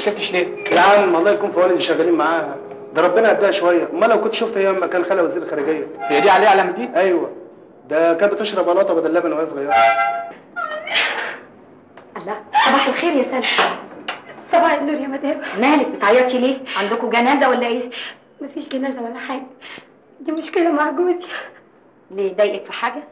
سكتش ليه؟ يا عم الله يكون في عون اللي شغالين معاها ده ربنا اداها شويه امال لو كنت شفت ايام ما كان خالها وزير الخارجيه هي دي عليها علامه دي؟ ايوه ده كانت بتشرب بلاطه بدل لبن وهي صغيره الله صباح الخير يا سلمى صباح النور يا مدام مالك بتعيطي ليه عندكم جنازه ولا ايه مفيش جنازة ولا حاجة دي مشكلة مع جوزي ليه ضايقك في حاجه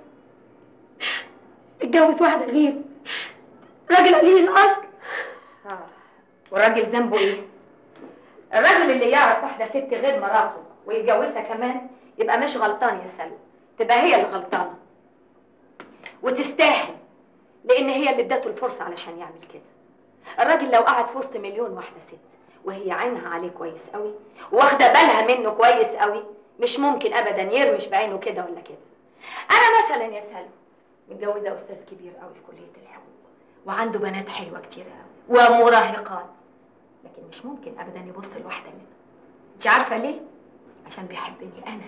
اتجوز واحدة غير راجل قليل الأصل آه. والراجل ذنبه ايه الراجل اللي يعرف واحده ست غير مراته ويتجوزها كمان يبقى مش غلطان يا سلمى تبقى هي اللي غلطانه وتستاهل لان هي اللي ادته الفرصه علشان يعمل كده الراجل لو قعد في وسط مليون واحده ست وهي عينها عليه كويس قوي واخده بالها منه كويس قوي مش ممكن ابدا يرمش بعينه كده ولا كده انا مثلا يا سلمى متجوزه استاذ كبير قوي في كليه الحقوق وعنده بنات حلوه كتير قوي ومراهقات لكن مش ممكن ابدا يبص لواحده منهم انت عارفه ليه عشان بيحبني انا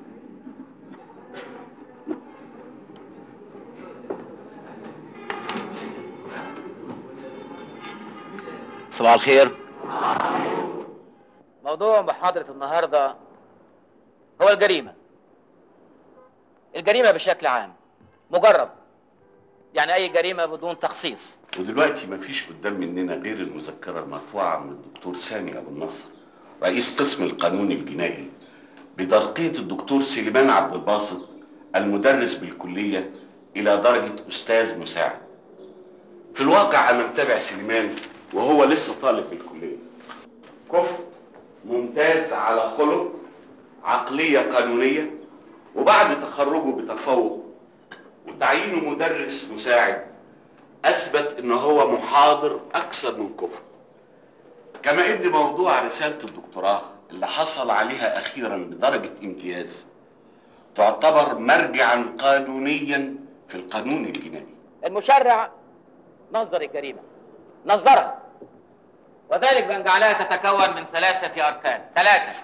صباح الخير موضوع محاضرة النهاردة هو الجريمة الجريمة بشكل عام مجرد يعني أي جريمة بدون تخصيص ودلوقتي مفيش قدام مننا غير المذكرة المرفوعة من الدكتور سامي أبو النصر رئيس قسم القانون الجنائي بترقية الدكتور سليمان عبد الباسط المدرس بالكلية إلى درجة أستاذ مساعد في الواقع أنا متابع سليمان وهو لسه طالب بالكلية كفء ممتاز على خلق عقلية قانونية وبعد تخرجه بتفوق وتعيينه مدرس مساعد اثبت ان هو محاضر اكثر من كفر كما ان موضوع رساله الدكتوراه اللي حصل عليها اخيرا بدرجه امتياز تعتبر مرجعا قانونيا في القانون الجنائي المشرع نظر الجريمة نظرها وذلك بأن جعلها تتكون من ثلاثة أركان ثلاثة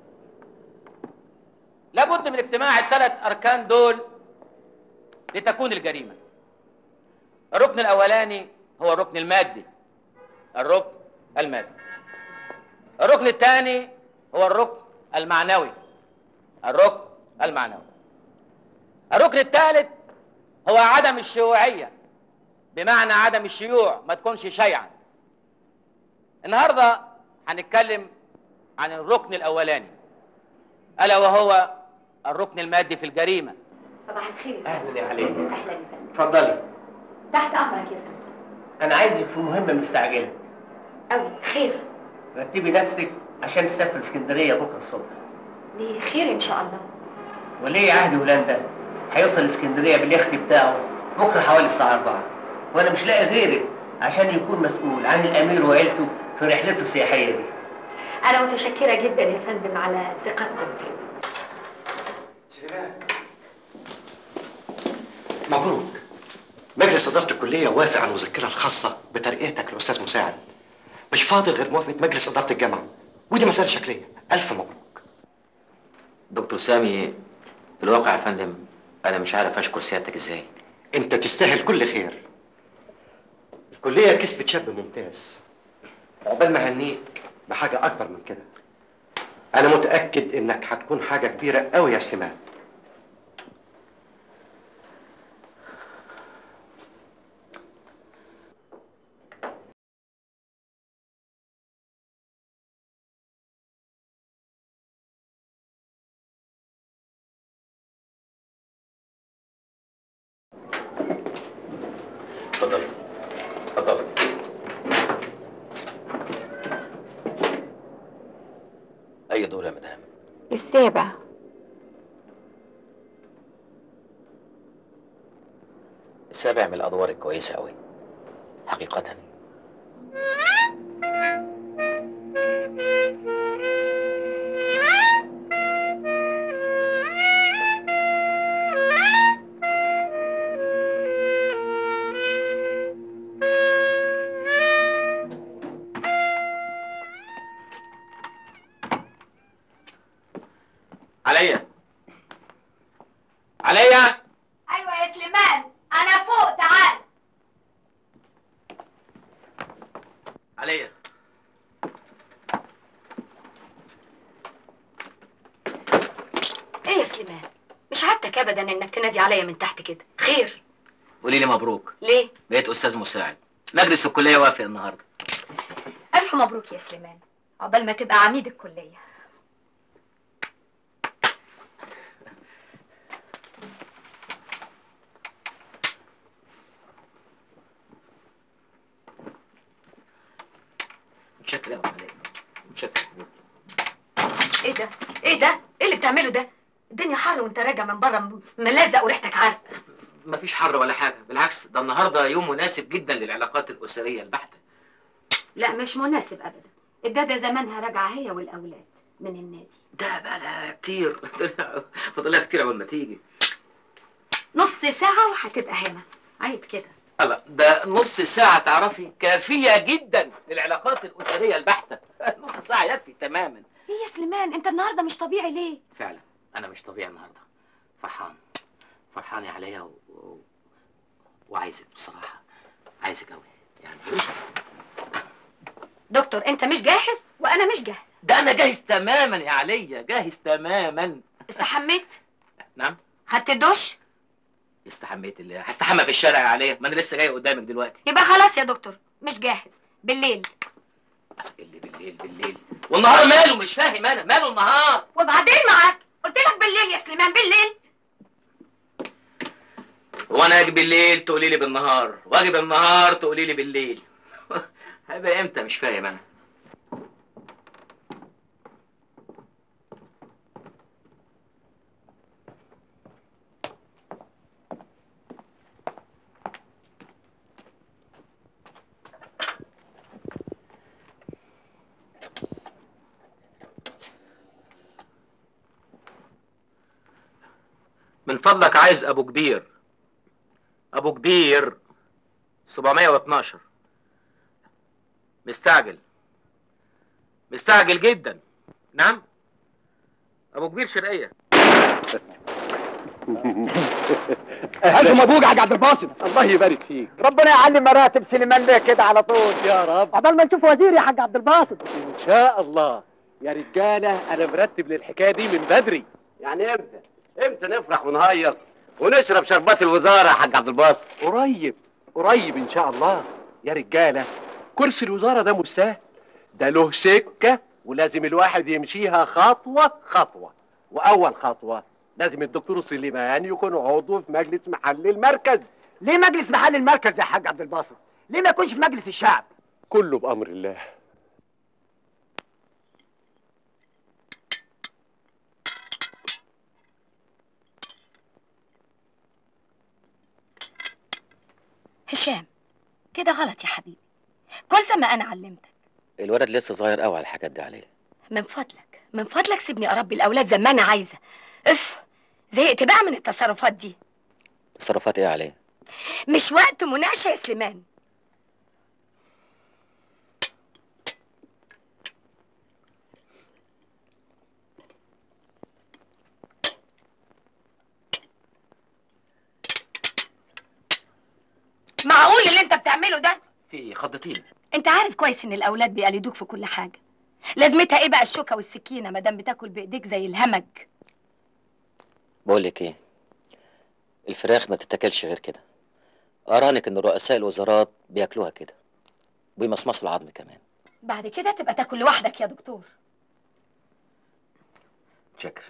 لابد من اجتماع الثلاث أركان دول لتكون الجريمة الركن الأولاني هو الركن المادي الركن المادي الركن الثاني هو الركن المعنوي الركن المعنوي الركن الثالث هو عدم الشيوعية بمعنى عدم الشيوع ما تكونش شيعا النهارده هنتكلم عن الركن الاولاني الا وهو الركن المادي في الجريمه صباح الخير اهلا يا علي اهلا يا فندم اتفضلي تحت امرك يا فندم انا عايزك في مهمه مستعجله قوي خير رتبي نفسك عشان تسافر اسكندريه بكره الصبح ليه خير ان شاء الله وليه عهد هولندا هيوصل اسكندريه باليخت بتاعه بكره حوالي الساعه 4 وانا مش لاقي غيرك عشان يكون مسؤول عن الامير وعيلته في رحلته السياحيه دي انا متشكره جدا يا فندم على ثقتكم فيا مبروك مجلس إدارة الكلية وافق على المذكرة الخاصة بترقيتك لأستاذ مساعد مش فاضل غير موافقة مجلس إدارة الجامعة ودي مسألة شكلية ألف مبروك دكتور سامي في الواقع يا فندم انا مش عارف اشكر سيادتك ازاي أنت تستاهل كل خير الكلية كسبت شاب ممتاز عقبال ما هنيك بحاجة أكبر من كده أنا متأكد إنك هتكون حاجة كبيرة أوي يا سليمان اتفضل اتفضل اي دور يا مدام السابع السابع من الادوار الكويسه قوي حقيقه عليا عليا ايوه يا سليمان انا فوق تعال عليا سليمان مش عادتك ابدا انك تنادي عليا من تحت كده خير قولي لي مبروك ليه بقيت استاذ مساعد مجلس الكليه وافق النهارده الف مبروك يا سليمان عقبال ما تبقى عميد الكليه متشكر قوي عليك متشكر ايه ده ايه ده ايه اللي بتعمله ده الدنيا حر وانت راجع من بره ملزق وريحتك عارف مفيش حر ولا حاجه بالعكس ده النهارده يوم مناسب جدا للعلاقات الاسريه البحته لا مش مناسب ابدا الداده زمانها راجعه هي والاولاد من النادي ده بقى لها كتير فاضلها كتير اول ما تيجي نص ساعه وهتبقى هنا عيب كده الله ده نص ساعة تعرفي كافية جدا للعلاقات الأسرية البحتة نص ساعة يكفي تماما ايه يا سليمان انت النهارده مش طبيعي ليه فعلا أنا مش طبيعي النهاردة فرحان فرحان يا عليا و... و... وعايزك بصراحة عايزك أوي يعني دكتور انت مش جاهز وانا مش جاهز ده أنا جاهز تماما يا عليا جاهز تماما استحميت نعم خدت الدش استحميت اللي هستحمى في الشارع يا عليا ما أنا لسه جاي قدامك دلوقتي يبقى خلاص يا دكتور مش جاهز بالليل اللي بالليل بالليل والنهار ماله مش فاهم أنا ماله النهار وبعدين معاك قلت لك بالليل يا سليمان بالليل وانا اجي بالليل تقولي لي بالنهار واجي بالنهار تقولي لي بالليل هيبقى امتى مش فاهم انا من فضلك عايز ابو كبير ابو كبير 712 مستعجل مستعجل جدا نعم ابو كبير شرقيه الف مبروك يا حاج عبد الباسط الله يبارك فيك ربنا يعلي مراتب سليمان بيه كده على طول يا رب عقبال ما نشوف وزير يا حاج عبد الباسط ان شاء الله يا رجاله انا مرتب للحكايه دي من بدري يعني امتى؟ امتى نفرح ونهيص ونشرب شربات الوزاره يا حاج عبد الباسط؟ قريب قريب ان شاء الله يا رجاله كرسي الوزاره ده مش سهل ده له سكه ولازم الواحد يمشيها خطوه خطوه واول خطوه لازم الدكتور سليمان يكون عضو في مجلس محل المركز ليه مجلس محل المركز يا حاج عبد الباسط؟ ليه ما يكونش في مجلس الشعب؟ كله بامر الله هشام كده غلط يا حبيبي كل زي ما انا علمتك الولد لسه صغير قوي على الحاجات دي عليه من فضلك من فضلك سيبني اربي الاولاد زي ما انا عايزه اف زهقت بقى من التصرفات دي تصرفات ايه عليه مش وقت مناقشه يا سليمان معقول اللي انت بتعمله ده في خضتين انت عارف كويس ان الاولاد بيقلدوك في كل حاجه لازمتها ايه بقى الشوكه والسكينه ما دام بتاكل بايديك زي الهمج بقول لك ايه الفراخ ما بتتاكلش غير كده ارانك ان رؤساء الوزارات بياكلوها كده ويمصمصوا العظم كمان بعد كده تبقى تاكل لوحدك يا دكتور شكر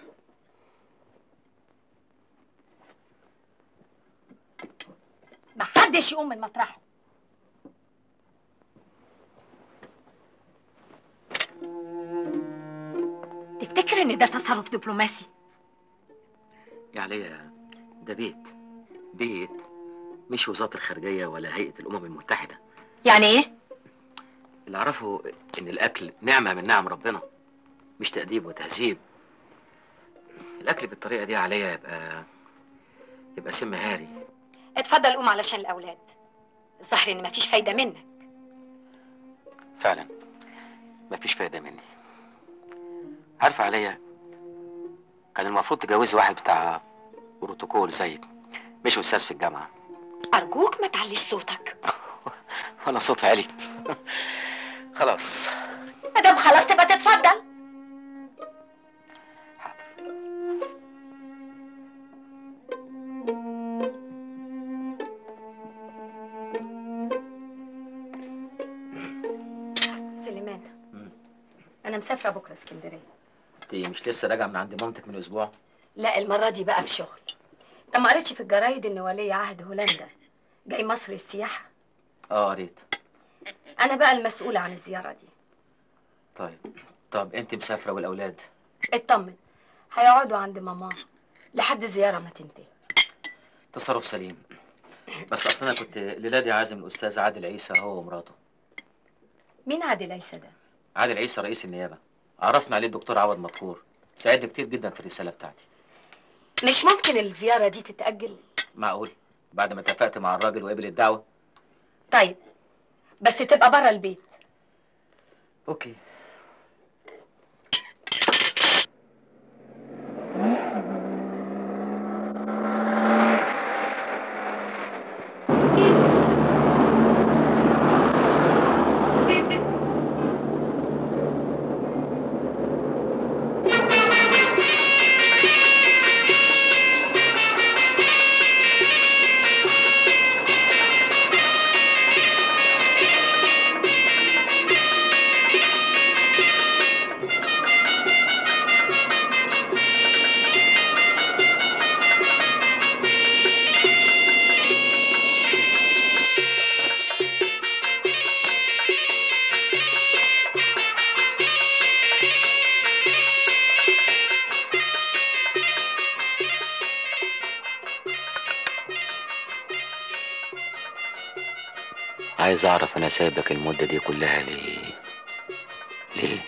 محدش يقوم من مطرحه تفتكر ان ده تصرف دبلوماسي يا عليا ده بيت بيت مش وزارة الخارجية ولا هيئة الأمم المتحدة يعني ايه اللي أعرفه إن الأكل نعمة من نعم ربنا مش تأديب وتهذيب الأكل بالطريقة دي عليا يبقى يبقى سم هاري اتفضل قوم علشان الاولاد الظاهر ان مفيش فايده منك فعلا مفيش فايدة مني عارفة عليا كان المفروض تجوزي واحد بتاع بروتوكول زيك مش أستاذ في الجامعة ارجوك ما تعليش صوتك وأنا صوتي عليت خلاص ما دام خلاص تبقى تتفضل انا مسافره بكره اسكندريه انت مش لسه راجعه من عند مامتك من اسبوع لا المره دي بقى في شغل انت ما قريتش في الجرايد ان ولي عهد هولندا جاي مصر السياحه اه قريت انا بقى المسؤوله عن الزياره دي طيب طب انت مسافره والاولاد اطمن هيقعدوا عند ماما لحد الزياره ما تنتهي تصرف سليم بس اصلا انا كنت الليله دي عازم الاستاذ عادل عيسى هو ومراته مين عادل عيسى ده عادل عيسى رئيس النيابه عرفنا عليه الدكتور عوض مدكور ساعدني كتير جدا في الرساله بتاعتي مش ممكن الزياره دي تتاجل معقول بعد ما اتفقت مع الراجل وقبل الدعوه طيب بس تبقى بره البيت اوكي عايز اعرف انا سايبك المده دي كلها ليه ليه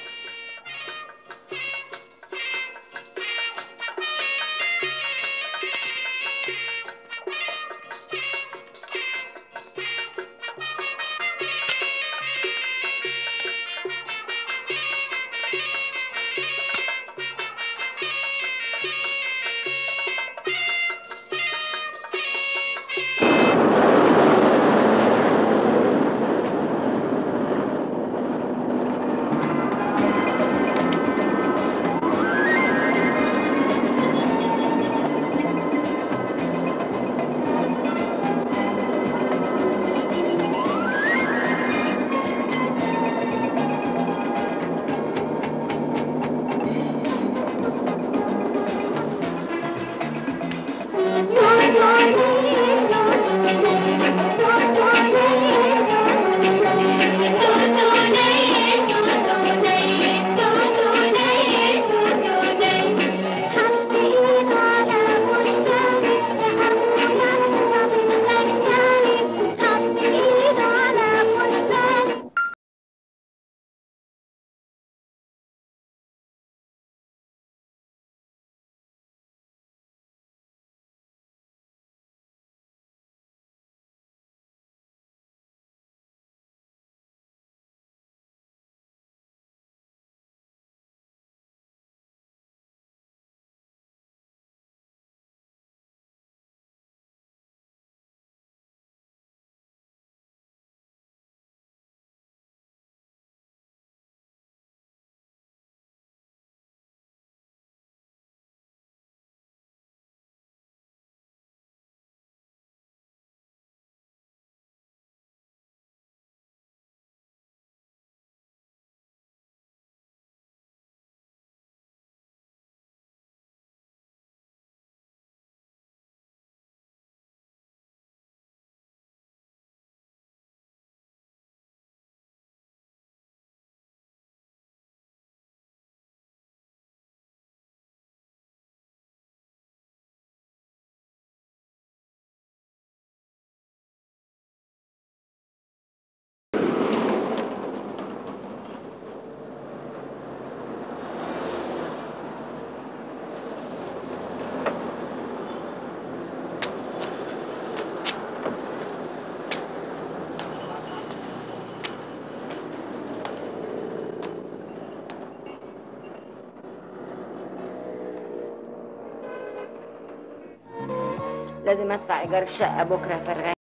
لازم ادفع ايجار الشقه بكره في الغالب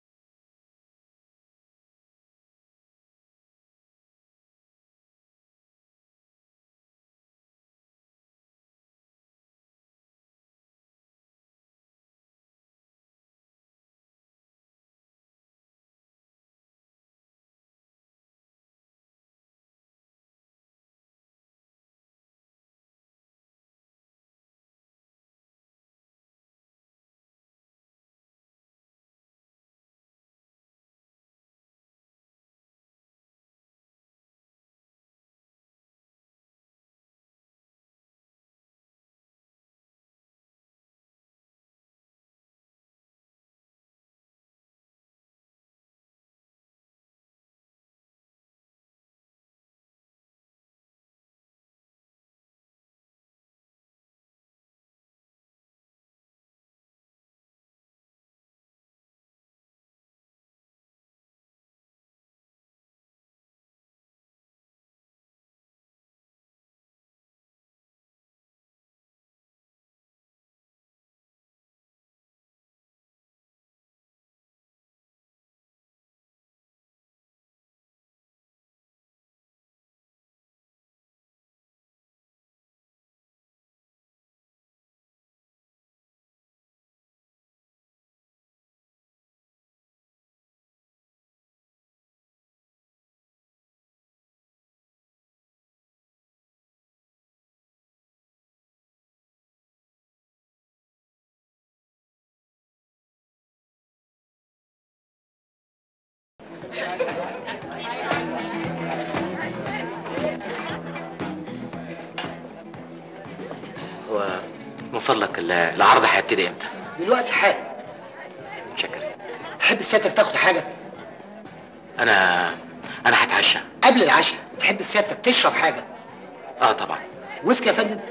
هو من فضلك ال- العرض هيبتدي امتى؟ دلوقتي حالا متشكر تحب سيادتك تاخد حاجه انا انا هتعشى قبل العشاء تحب سيادتك تشرب حاجه اه طبعا ويسكي يا فندم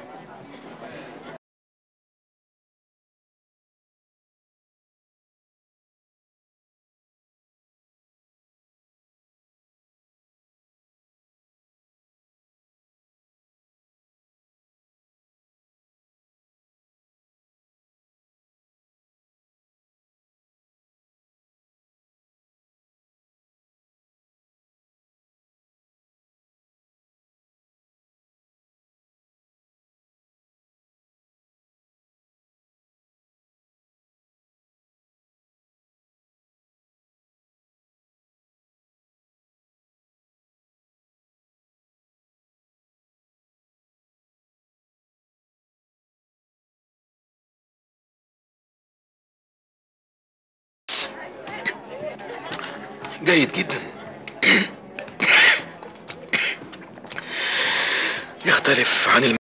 جيد جدا يختلف عن الم...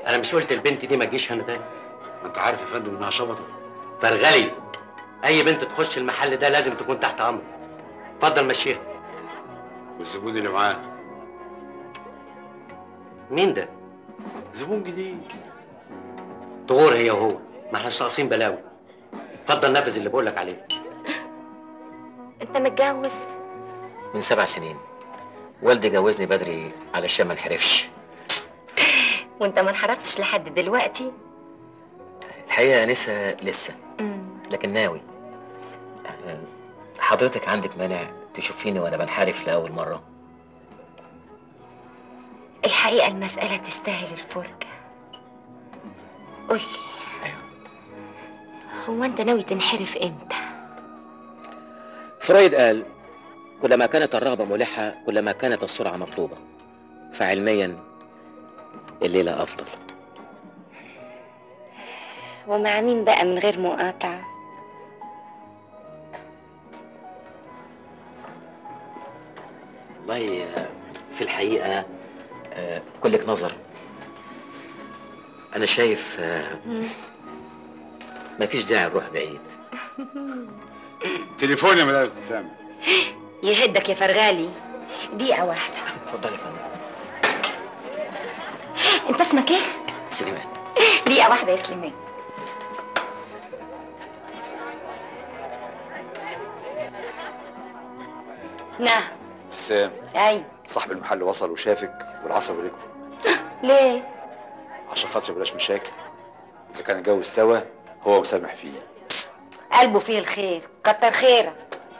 انا مش قلت البنت دي ما تجيش هنا تاني ما انت عارف يا فندم انها شبطه فرغلي اي بنت تخش المحل ده لازم تكون تحت امر اتفضل مشيها والزبون اللي معاه مين ده زبون جديد طغور هي وهو ما احناش ناقصين بلاوي اتفضل نفذ اللي بقول لك عليه انت متجوز من سبع سنين والدي جوزني بدري علشان ما انحرفش وانت ما انحرفتش لحد دلوقتي الحقيقه يا انسه لسه لكن ناوي آه، حضرتك عندك مانع تشوفيني وانا بنحرف لاول مره الحقيقة المسألة تستاهل الفرجة قولي هو انت ناوي تنحرف امتى فرويد قال كلما كانت الرغبة ملحة كلما كانت السرعة مطلوبة فعلميا الليلة أفضل ومع مين بقى من غير مقاطعة والله آه، في الحقيقة آه، كلك نظر أنا شايف آه، مفيش داعي نروح بعيد تليفون يا مدام ابتسام يهدك يا فرغالي دقيقة واحدة اتفضلي يا فندم انت اسمك ايه؟ سليمان دقيقة واحدة يا سليمان نعم ابتسام ايوه صاحب المحل وصل وشافك والعصر عليكم ليه؟ عشان خاطر بلاش مشاكل اذا كان الجو استوى هو مسامح فيه قلبه فيه الخير كتر خيرك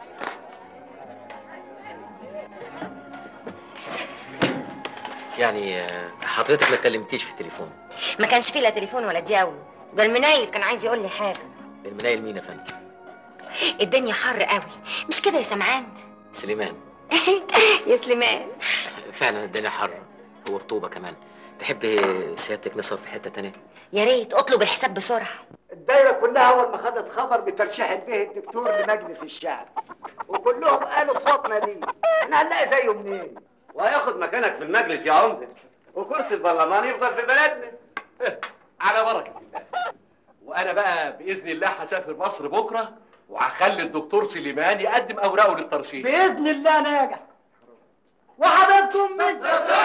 يعني آه، حضرتك ما كلمتيش في التليفون ما كانش فيه لا تليفون ولا دياول ده المنايل كان عايز يقول لي حاجة المنايل مين يا فندم الدنيا حر قوي مش كده يا سمعان سليمان يا سليمان فعلا الدنيا حر ورطوبة كمان تحب سيادتك نصرف في حتة تانية يا ريت اطلب الحساب بسرعة الدايرة كلها أول ما خدت خبر بترشيح به الدكتور لمجلس الشعب وكلهم قالوا صوتنا ليه احنا هنلاقي زيه منين؟ وهياخد مكانك في المجلس يا عمده وكرسي البرلمان يفضل في بلدنا على بركة الله وأنا بقى بإذن الله هسافر مصر بكرة وهخلي الدكتور سليمان يقدم أوراقه للترشيح بإذن الله ناجح وحبيبكم من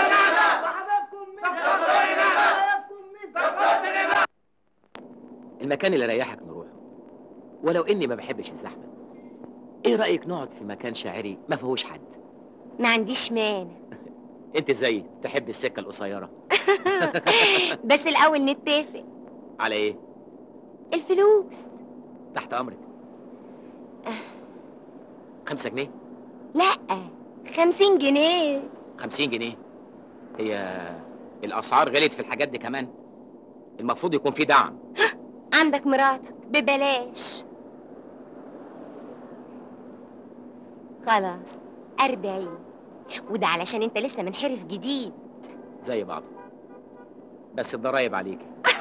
المكان اللي يريحك نروحه ولو اني ما بحبش الزحمه ايه رايك نقعد في مكان شاعري ما فيهوش حد ما عنديش مانع انت زيي تحب السكه القصيره بس الأول نتفق على ايه الفلوس تحت امرك خمسة جنيه لا خمسين جنيه خمسين جنيه هي الاسعار غلت في الحاجات دي كمان المفروض يكون في دعم عندك مراتك ببلاش خلاص أربعين وده علشان انت لسه منحرف جديد زي بعض بس الضرايب عليك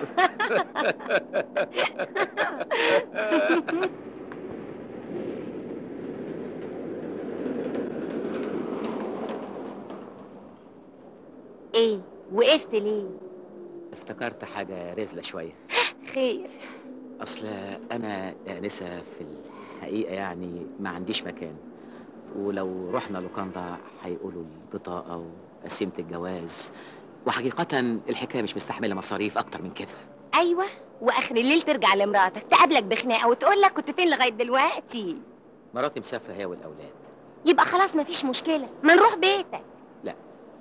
ايه وقفت ليه افتكرت حاجه رزله شويه خير اصل انا يا انسه في الحقيقه يعني ما عنديش مكان ولو رحنا لوكاندا هيقولوا البطاقه وقسيمه الجواز وحقيقه الحكايه مش مستحمله مصاريف اكتر من كده ايوه واخر الليل ترجع لمراتك تقابلك بخناقه وتقول لك كنت فين لغايه دلوقتي مراتي مسافره هي والاولاد يبقى خلاص مفيش مشكله ما نروح بيتك لا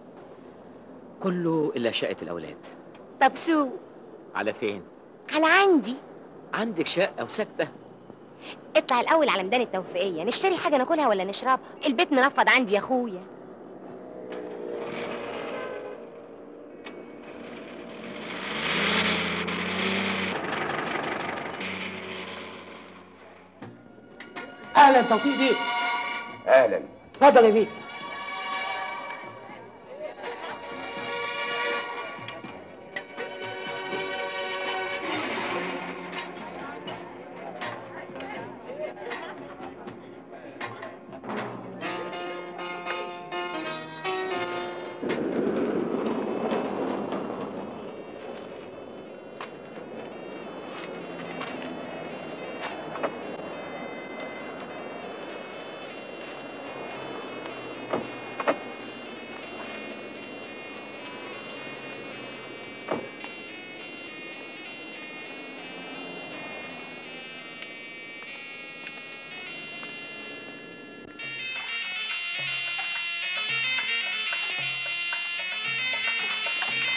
كله الا شقه الاولاد طب سو على فين على عندي عندك شقه وسكته اطلع الاول على ميدان التوفيقيه نشتري حاجه ناكلها ولا نشربها البيت منفض عندي يا اخويا أهلا توفيق بيه اهلا اتفضل يا بيه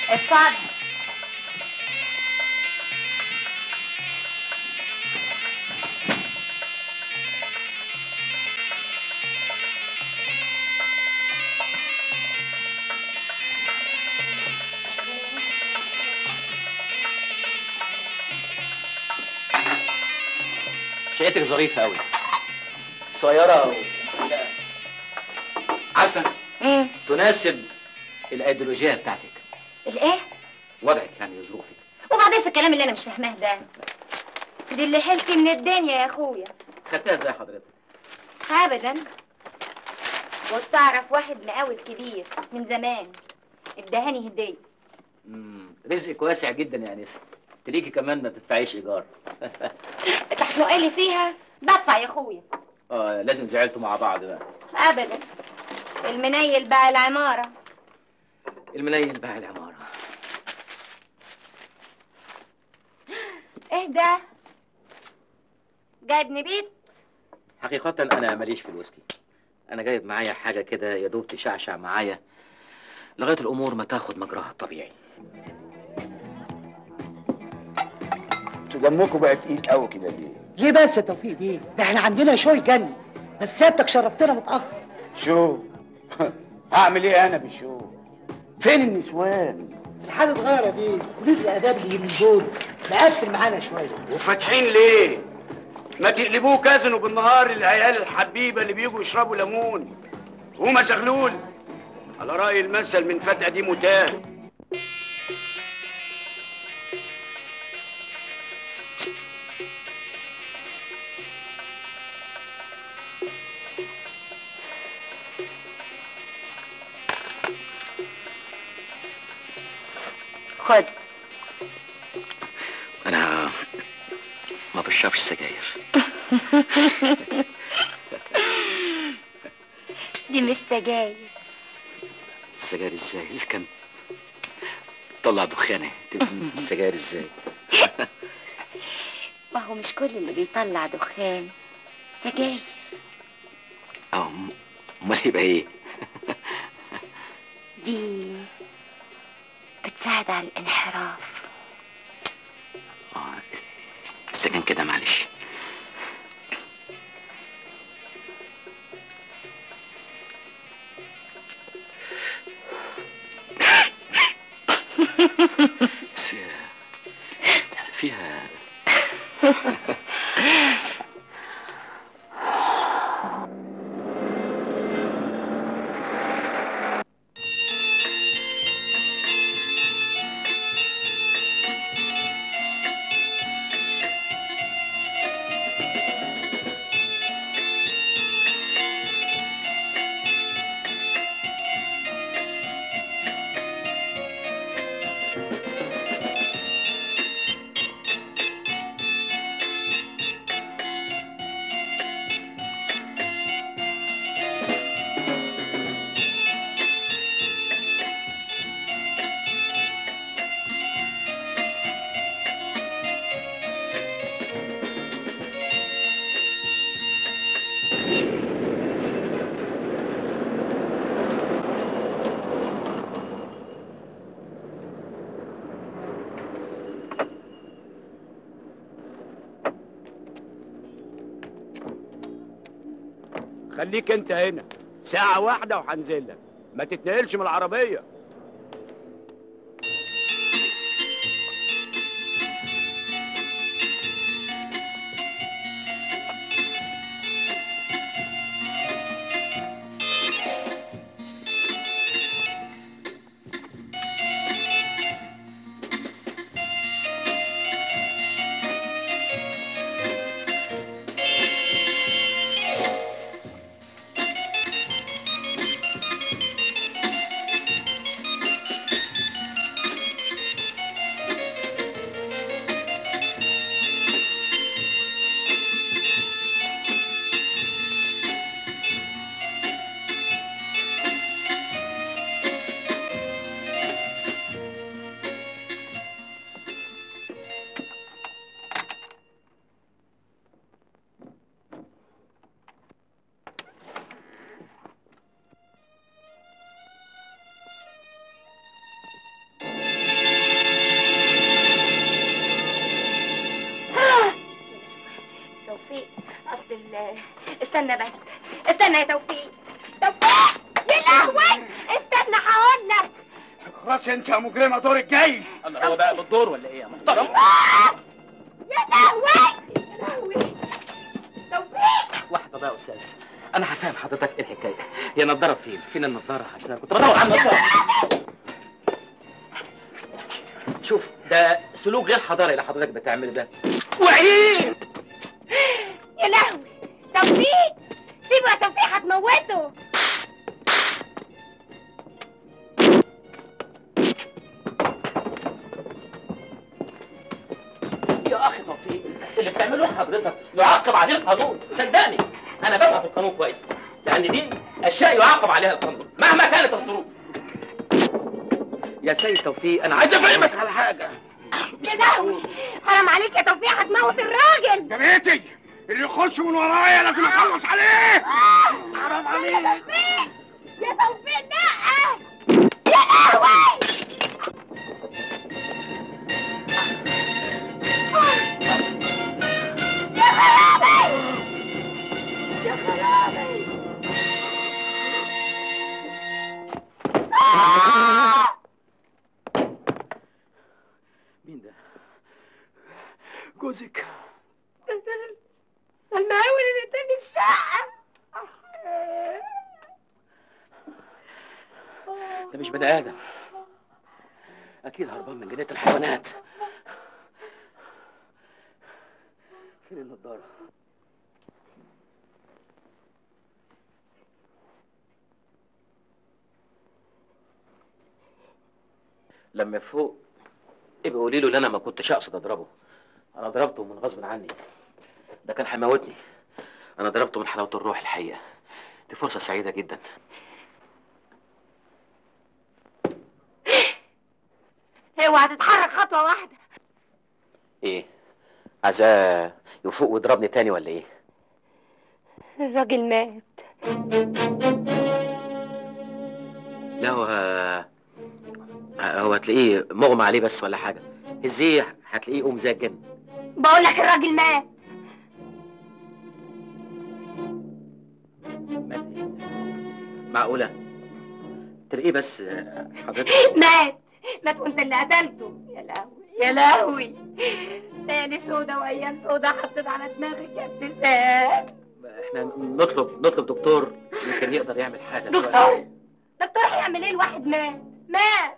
اتفضل شقتك ظريفة أوي صغيرة و... عارفة تناسب الأيديولوجية بتاعتك الايه وضعك يعني ظروفك وبعدين في الكلام اللي انا مش فاهماه ده دي اللي حيلتي من الدنيا يا اخويا خدتها ازاي حضرتك؟ ابدا كنت اعرف واحد مقاول كبير من زمان ادهاني هديه مم. رزقك واسع جدا يا أنسة تليكي كمان ما تدفعيش إيجار تحنقي لي فيها بدفع يا اخويا اه لازم زعلتوا مع بعض بقى ابدا المنيل بقى العماره المنيل بقى العمارة ايه ده جايبني بيت حقيقة أنا ماليش في الويسكي أنا جايب معايا حاجة كده يا دوب تشعشع معايا لغاية الأمور ما تاخد مجراها الطبيعي انتوا دمكم بقى تقيل قوي كده ليه؟ ليه بس يا توفيق بيه؟ ده احنا عندنا شوي جن بس سيادتك شرفتنا متأخر شو؟ هعمل ايه انا بالشو؟ فين النسوان؟ الحال اتغير يا بيه ورزق آداب اللي من دول مقفل معانا شوية وفاتحين ليه؟ ما تقلبوه كازنوا بالنهار العيال الحبيبه اللي بيجوا يشربوا ليمون وما شغلول على رأي المثل من فتقة دي متاه خد أنا ما بشربش سجاير دي مستجاية السجاير ازاي؟ إذا كان طلع دخانة تبقى السجاير ازاي؟ ما هو مش كل اللي بيطلع دخان سجاير اه م- امال يبقى ايه؟ دي بتساعد على الانحراف اه اذا كان كده معلش بس فيها خليك انت هنا ساعة واحدة وهنزل لك ما تتنقلش من العربية استنى يا توفيق توفيق يا لهوي استنى هقول لك خلاص انت يا مجرمه دورك جاي الله هو بقى بالدور ولا ايه يا محترم يا لهوي يا لهوي توفيق واحده بقى يا استاذ انا هفهم حضرتك ايه الحكايه هي النضاره فين فين النضاره عشان انا كنت بدور على النضاره شوف ده سلوك غير حضاري اللي حضرتك بتعمله ده وعيد يا لهوي توفيق سيبه يا توفيق هتموته يا اخي توفيق اللي بتعمله حضرتك يعاقب عليه القانون صدقني انا بفهم في القانون كويس لان دي اشياء يعاقب عليها القانون مهما كانت الظروف يا سيد توفيق انا عايز افهمك على حاجه يا لهوي حرام عليك يا توفيق هتموت الراجل ده بيتي اللي يخش من ورايا لازم اخلص عليه حرام عليك يا توفيق لا يا لهوي يا خرابي يا خرابي مين ده جوزك المقاول اللي اداني الشقه ده مش بني ادم اكيد هربان من جنينه الحيوانات فين النضاره لما فوق ابقى قولي له ان انا ما كنتش اقصد اضربه انا ضربته من غصب عني ده كان هيموتني انا ضربته من حلاوه الروح الحقيقه دي فرصه سعيده جدا اوعى تتحرك خطوه واحده ايه عايزاه يفوق ويضربني تاني ولا ايه الراجل مات لا هو هو هتلاقيه مغمى عليه بس ولا حاجه هزيه هتلاقيه قوم زي الجن بقول لك الراجل مات معقوله تلاقيه بس حضرتك مات مات وانت اللي قتلته يا لهوي يا لهوي ليالي سودا وايام سودا حطيت على دماغك يا ابتسام احنا نطلب نطلب دكتور يمكن يقدر يعمل حاجه دكتور دكتور هيعمل ايه الواحد مات مات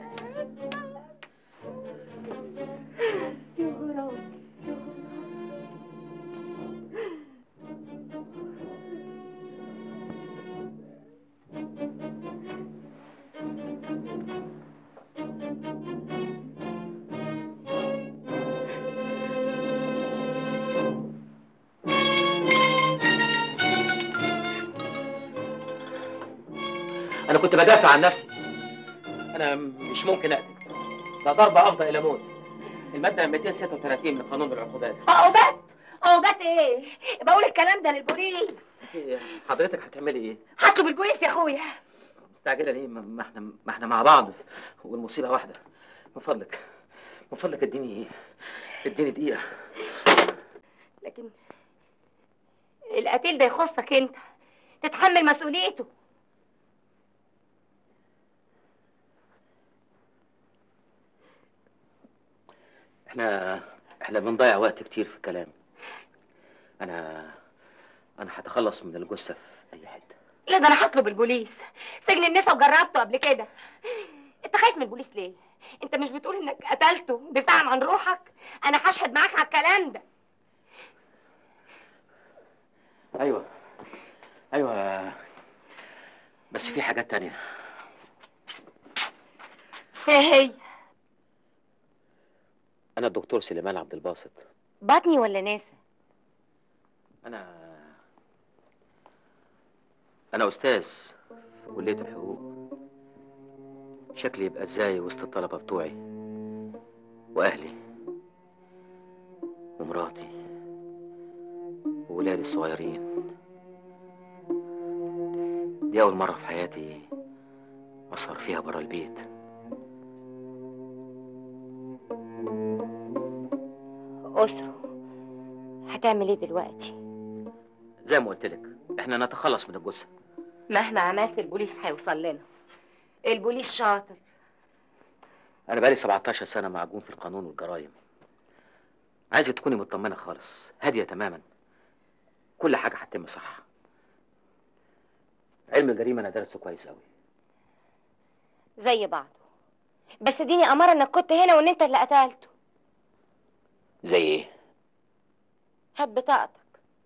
يا خرابي انا كنت بدافع عن نفسي انا مش ممكن اقتل ده ضربه افضل الى موت الماده 236 من قانون العقوبات عقوبات عقوبات ايه بقول الكلام ده للبوليس إيه، حضرتك هتعملي ايه هطلب البوليس يا اخويا مستعجله ليه ما ما احنا ما احنا مع بعض والمصيبه واحده من فضلك من فضلك اديني اديني دقيقه لكن القتيل ده يخصك انت تتحمل مسؤوليته احنا احنا بنضيع وقت كتير في الكلام انا انا هتخلص من الجثه في اي حته لا ده انا هطلب البوليس سجن النسا وجربته قبل كده انت خايف من البوليس ليه انت مش بتقول انك قتلته دفاعا عن روحك انا هشهد معاك على الكلام ده ايوه ايوه بس في حاجات تانية ايه هي انا الدكتور سليمان عبد الباسط بطني ولا ناسا انا انا استاذ في كليه الحقوق شكلي يبقى ازاي وسط الطلبه بتوعي واهلي ومراتي وولادي الصغيرين دي اول مره في حياتي اسهر فيها برا البيت أسرة هتعمل ايه دلوقتي زي ما قلت لك احنا نتخلص من الجثه مهما عملت البوليس هيوصل لنا البوليس شاطر انا بقالي 17 سنه معجون في القانون والجرايم عايزك تكوني مطمنه خالص هاديه تماما كل حاجه هتتم صح علم الجريمه انا دارسه كويس قوي زي بعضه بس اديني اماره انك كنت هنا وان انت اللي قتلته زي ايه هات بطاقتك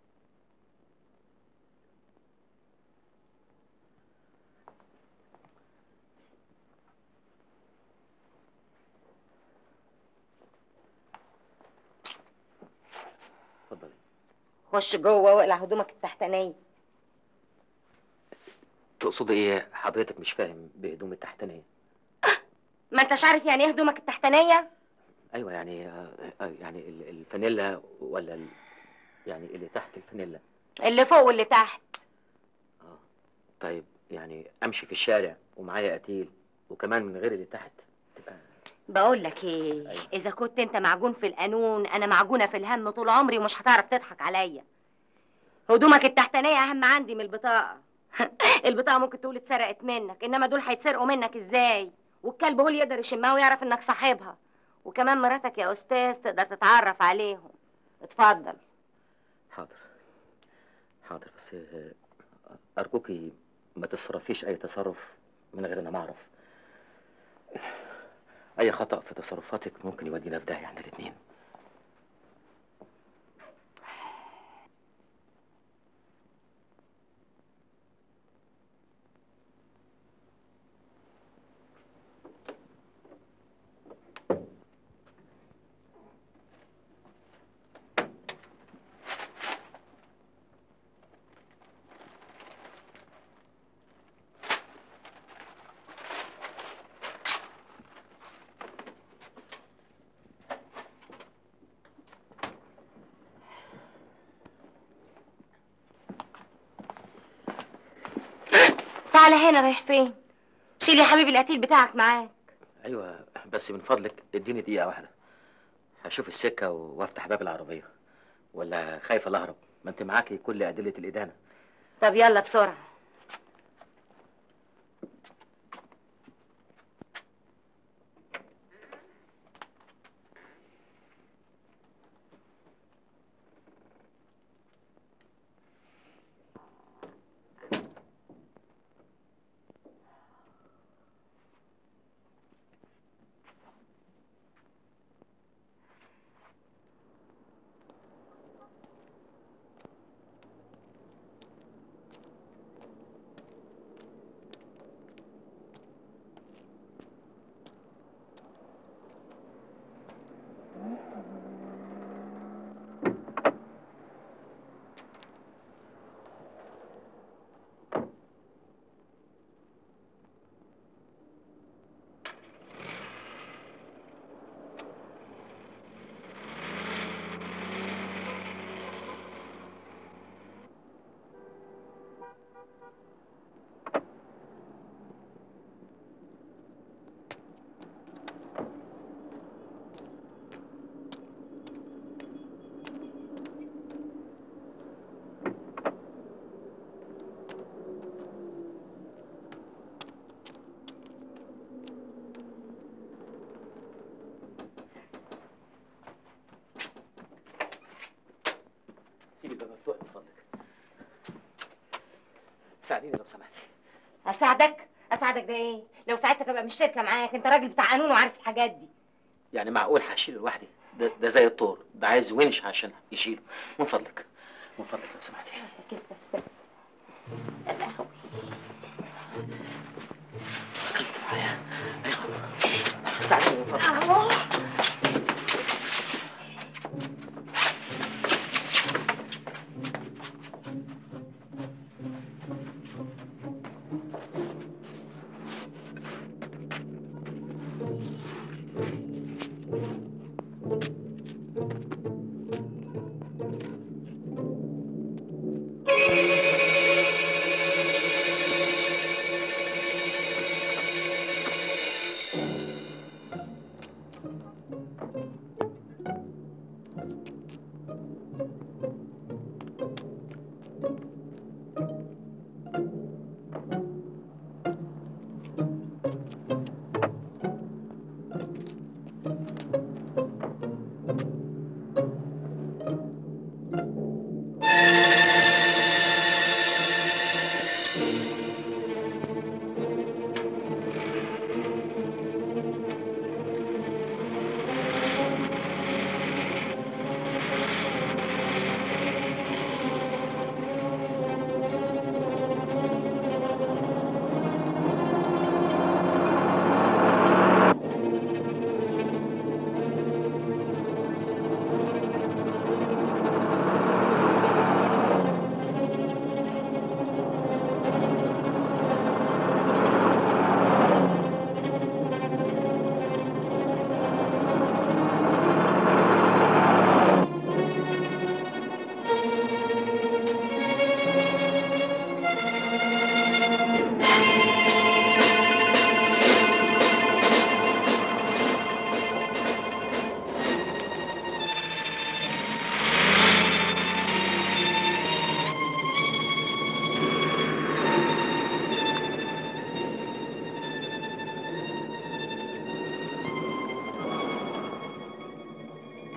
اتفضلي خش جوه واقلع هدومك التحتانيه تقصدي ايه حضرتك مش فاهم بهدوم التحتانيه ما انتش عارف يعني ايه هدومك التحتانيه ايوه يعني آه، آه، يعني ال- الفانيلا ولا ال... يعني اللي تحت الفانيلا اللي فوق واللي تحت طيب يعني امشي في الشارع ومعايا قتيل وكمان من غير اللي تحت بقول لك ايه اذا كنت انت معجون في القانون انا معجونه في الهم طول عمري ومش هتعرف تضحك عليا هدومك التحتانيه اهم عندي من البطاقه البطاقه ممكن تقول اتسرقت منك انما دول هيتسرقوا منك ازاي والكلب هو اللي يقدر يشمها ويعرف انك صاحبها وكمان مراتك يا استاذ تقدر تتعرف عليهم اتفضل حاضر حاضر بس آه، ارجوكي ما تصرفيش اي تصرف من غير انا ما اعرف اي خطا في تصرفاتك ممكن يودينا في داهيه احنا الاثنين تعالى هنا رايح فين شيل يا حبيبي القتيل بتاعك معاك ايوه بس من فضلك اديني دقيقه واحده هشوف السكه وافتح باب العربيه ولا خايفه اهرب ما انت معاكي كل ادله الادانه طب يلا بسرعه سيبي الباب مفتوح من فضلك ساعديني لو سمحتي اساعدك اساعدك ده ايه لو ساعدتك ابقى مش شركه معاك انت راجل بتاع قانون وعارف الحاجات دي يعني معقول هشيله لوحدي ده, ده زي الطور ده عايز ونش عشان يشيله من فضلك من فضلك لو سمحتي ساعديني من فضلك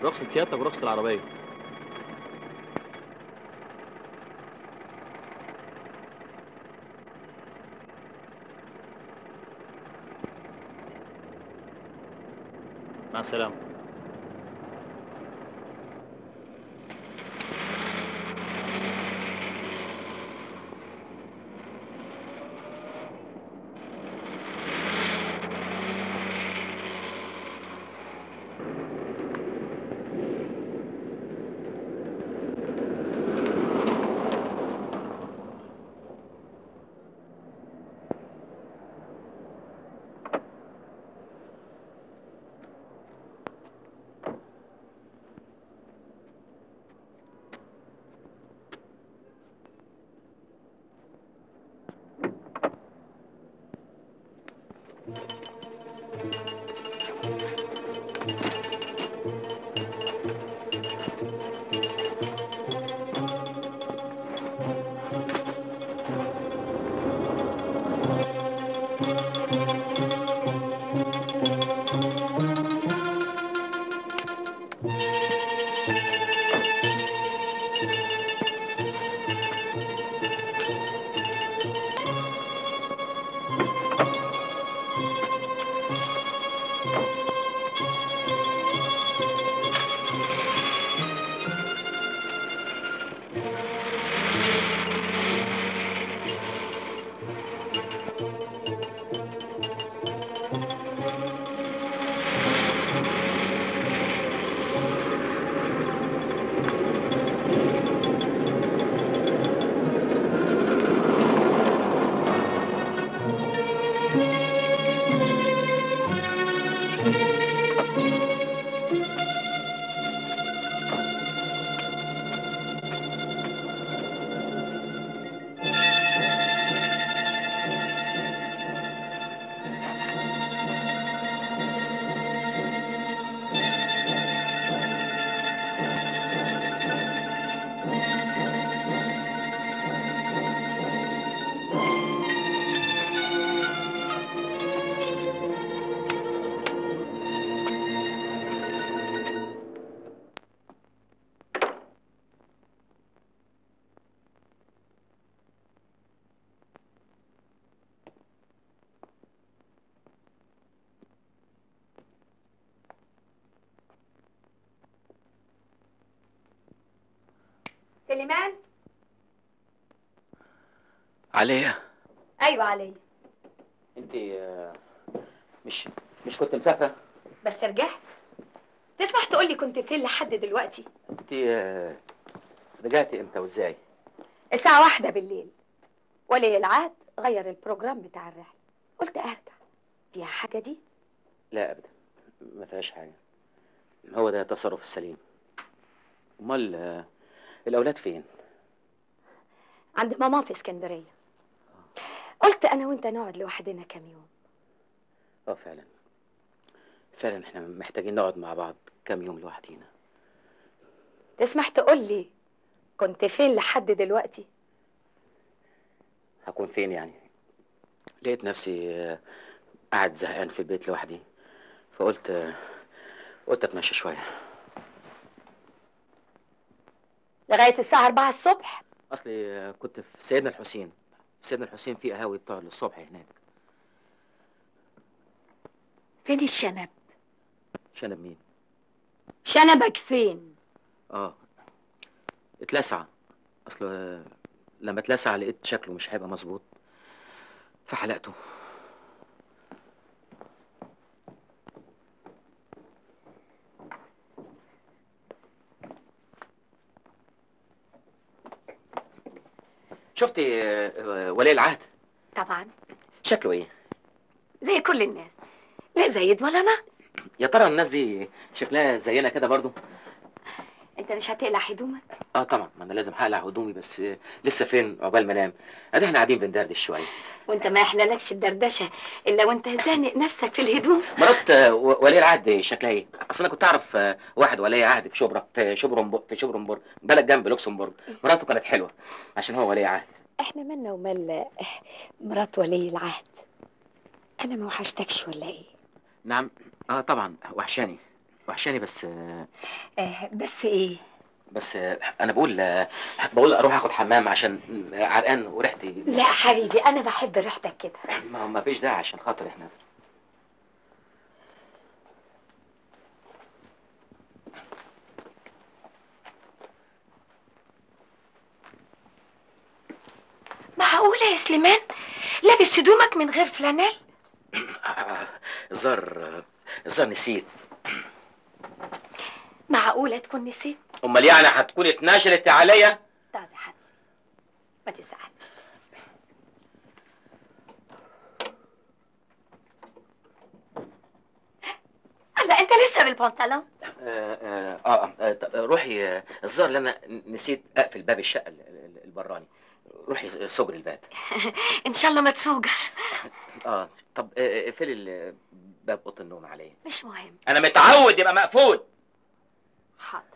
رخصة سيادتك ورخصة العربية مع السلامة سليمان عليا ايوه علي انت مش مش كنت مسافره بس رجعت تسمح تقول لي كنت فين لحد دلوقتي انت رجعتي امتى وازاي الساعة واحدة بالليل ولي العهد غير البروجرام بتاع الرحلة قلت ارجع فيها حاجة دي لا ابدا ما فيهاش حاجه هو ده التصرف السليم امال آه، الاولاد فين عند ماما في اسكندرية قلت انا وانت نقعد لوحدنا كام يوم اه فعلا فعلا احنا محتاجين نقعد مع بعض كام يوم لوحدينا تسمح تقول لي كنت فين لحد دلوقتي هكون فين يعني لقيت نفسي آه، قاعد زهقان في البيت لوحدي فقلت آه، قلت اتمشى شويه لغاية الساعة 4 الصبح اصلي آه، كنت في سيدنا الحسين في سيدنا الحسين في قهاوي بتوع الصبح هناك فين الشنب شنب مين شنبك فين اه اتلسع اصل آه، لما اتلسع لقيت شكله مش هيبقى مظبوط فحلقته شفتي آه، آه، ولي العهد طبعا شكله ايه زي كل الناس لا زايد ولا نقص يا ترى الناس دي شكلها زينا كده برضو انت مش هتقلع هدومك اه طبعا ما انا لازم هقلع هدومي بس آه، لسه فين عقبال ما انام ادي احنا قاعدين بندردش شويه وانت ما يحلالكش الدردشه الا وانت زانق نفسك في الهدوم مرات آه، و- ولي العهد شكلها ايه؟ اصل انا كنت اعرف آه، واحد ولي عهد في شبرا في شبرنبورغ في شبرنبورغ بلد جنب لوكسمبورغ مراته كانت حلوه عشان هو ولي عهد احنا مالنا ومال مرات ولي العهد انا ما وحشتكش ولا ايه نعم اه طبعا وحشاني وحشاني بس آه، آه بس ايه بس آه، انا بقول آه، بقول اروح اخد حمام عشان آه، عرقان وريحتي لا حبيبي انا بحب ريحتك كده ما ما فيش داعي عشان خاطر احنا معقولة يا سليمان لابس هدومك من غير فلانيل الظاهر الظاهر نسيت معقولة تكون نسيت امال يعني هتكون اتناشرت عليا طب يا حبيبي ما تزعلش هلا انت لسه بالبنطلون آه آه, آه, آه طب روحي آه، الظاهر ان انا نسيت اقفل باب الشقه ال- ال- البراني روحي صبري الباب ان شاء الله ما تسوقر اه طب آه، اقفلي ال- باب اوضه النوم عليا مش مهم انا متعود يبقى مقفول حاضر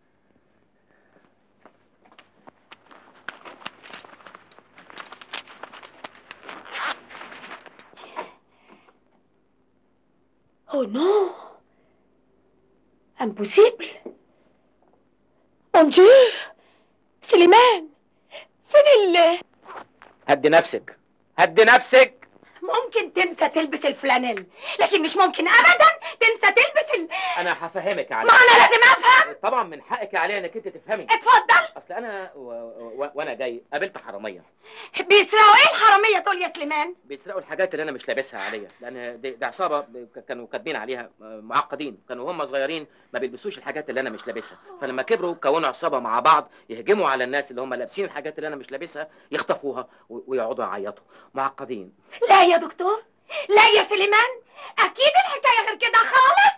Oh non Impossible Mon Dieu سليمان فين ال هدي نفسك هدي نفسك ممكن تنسى تلبس الفلانيل لكن مش ممكن ابدا تنسى تلبس ال... انا هفهمك على ما انا لازم افهم طبعا من حقك عليا انك انت تفهمي اتفضل اصل انا و... و... وانا جاي قابلت حراميه بيسرقوا ايه الحراميه دول يا سليمان بيسرقوا الحاجات اللي انا مش لابسها عليا لان دي, دي عصابه ب- كانوا كاتبين عليها آه، معقدين كانوا هم صغيرين ما بيلبسوش الحاجات اللي انا مش لابسها فلما كبروا كونوا عصابه مع بعض يهجموا على الناس اللي هم لابسين الحاجات اللي انا مش لابسها يخطفوها و- ويقعدوا يعيطوا معقدين لا يا دكتور لا يا سليمان اكيد الحكايه غير كده خالص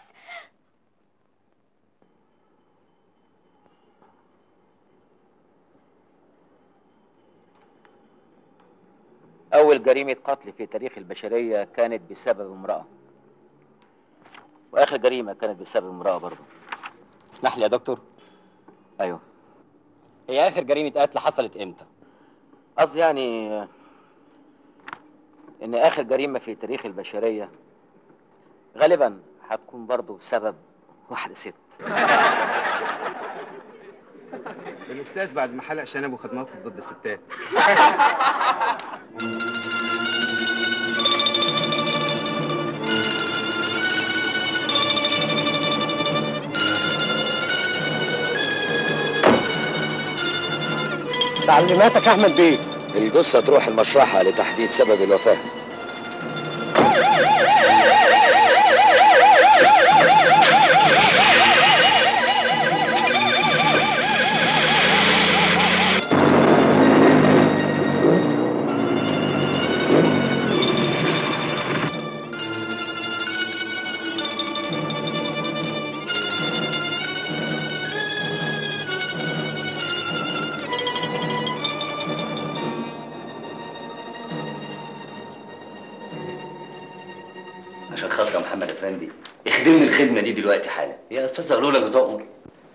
أول جريمة قتل في تاريخ البشرية كانت بسبب امرأة وآخر جريمة كانت بسبب امرأة برضه اسمح لي يا دكتور أيوه هي اخر جريمه قتل حصلت امتى قصدي يعني آه، إن آخر جريمة في تاريخ البشرية غالبا هتكون برضه بسبب واحدة ست الاستاذ بعد ما حلق شنبه خد موقف ضد الستات تعليماتك يا احمد بيه الجثة تروح المشرحة لتحديد سبب الوفاة عشان خاطر يا محمد افندي اخدمني الخدمه دي دلوقتي حالا يا استاذ زغلوله اللي تؤمر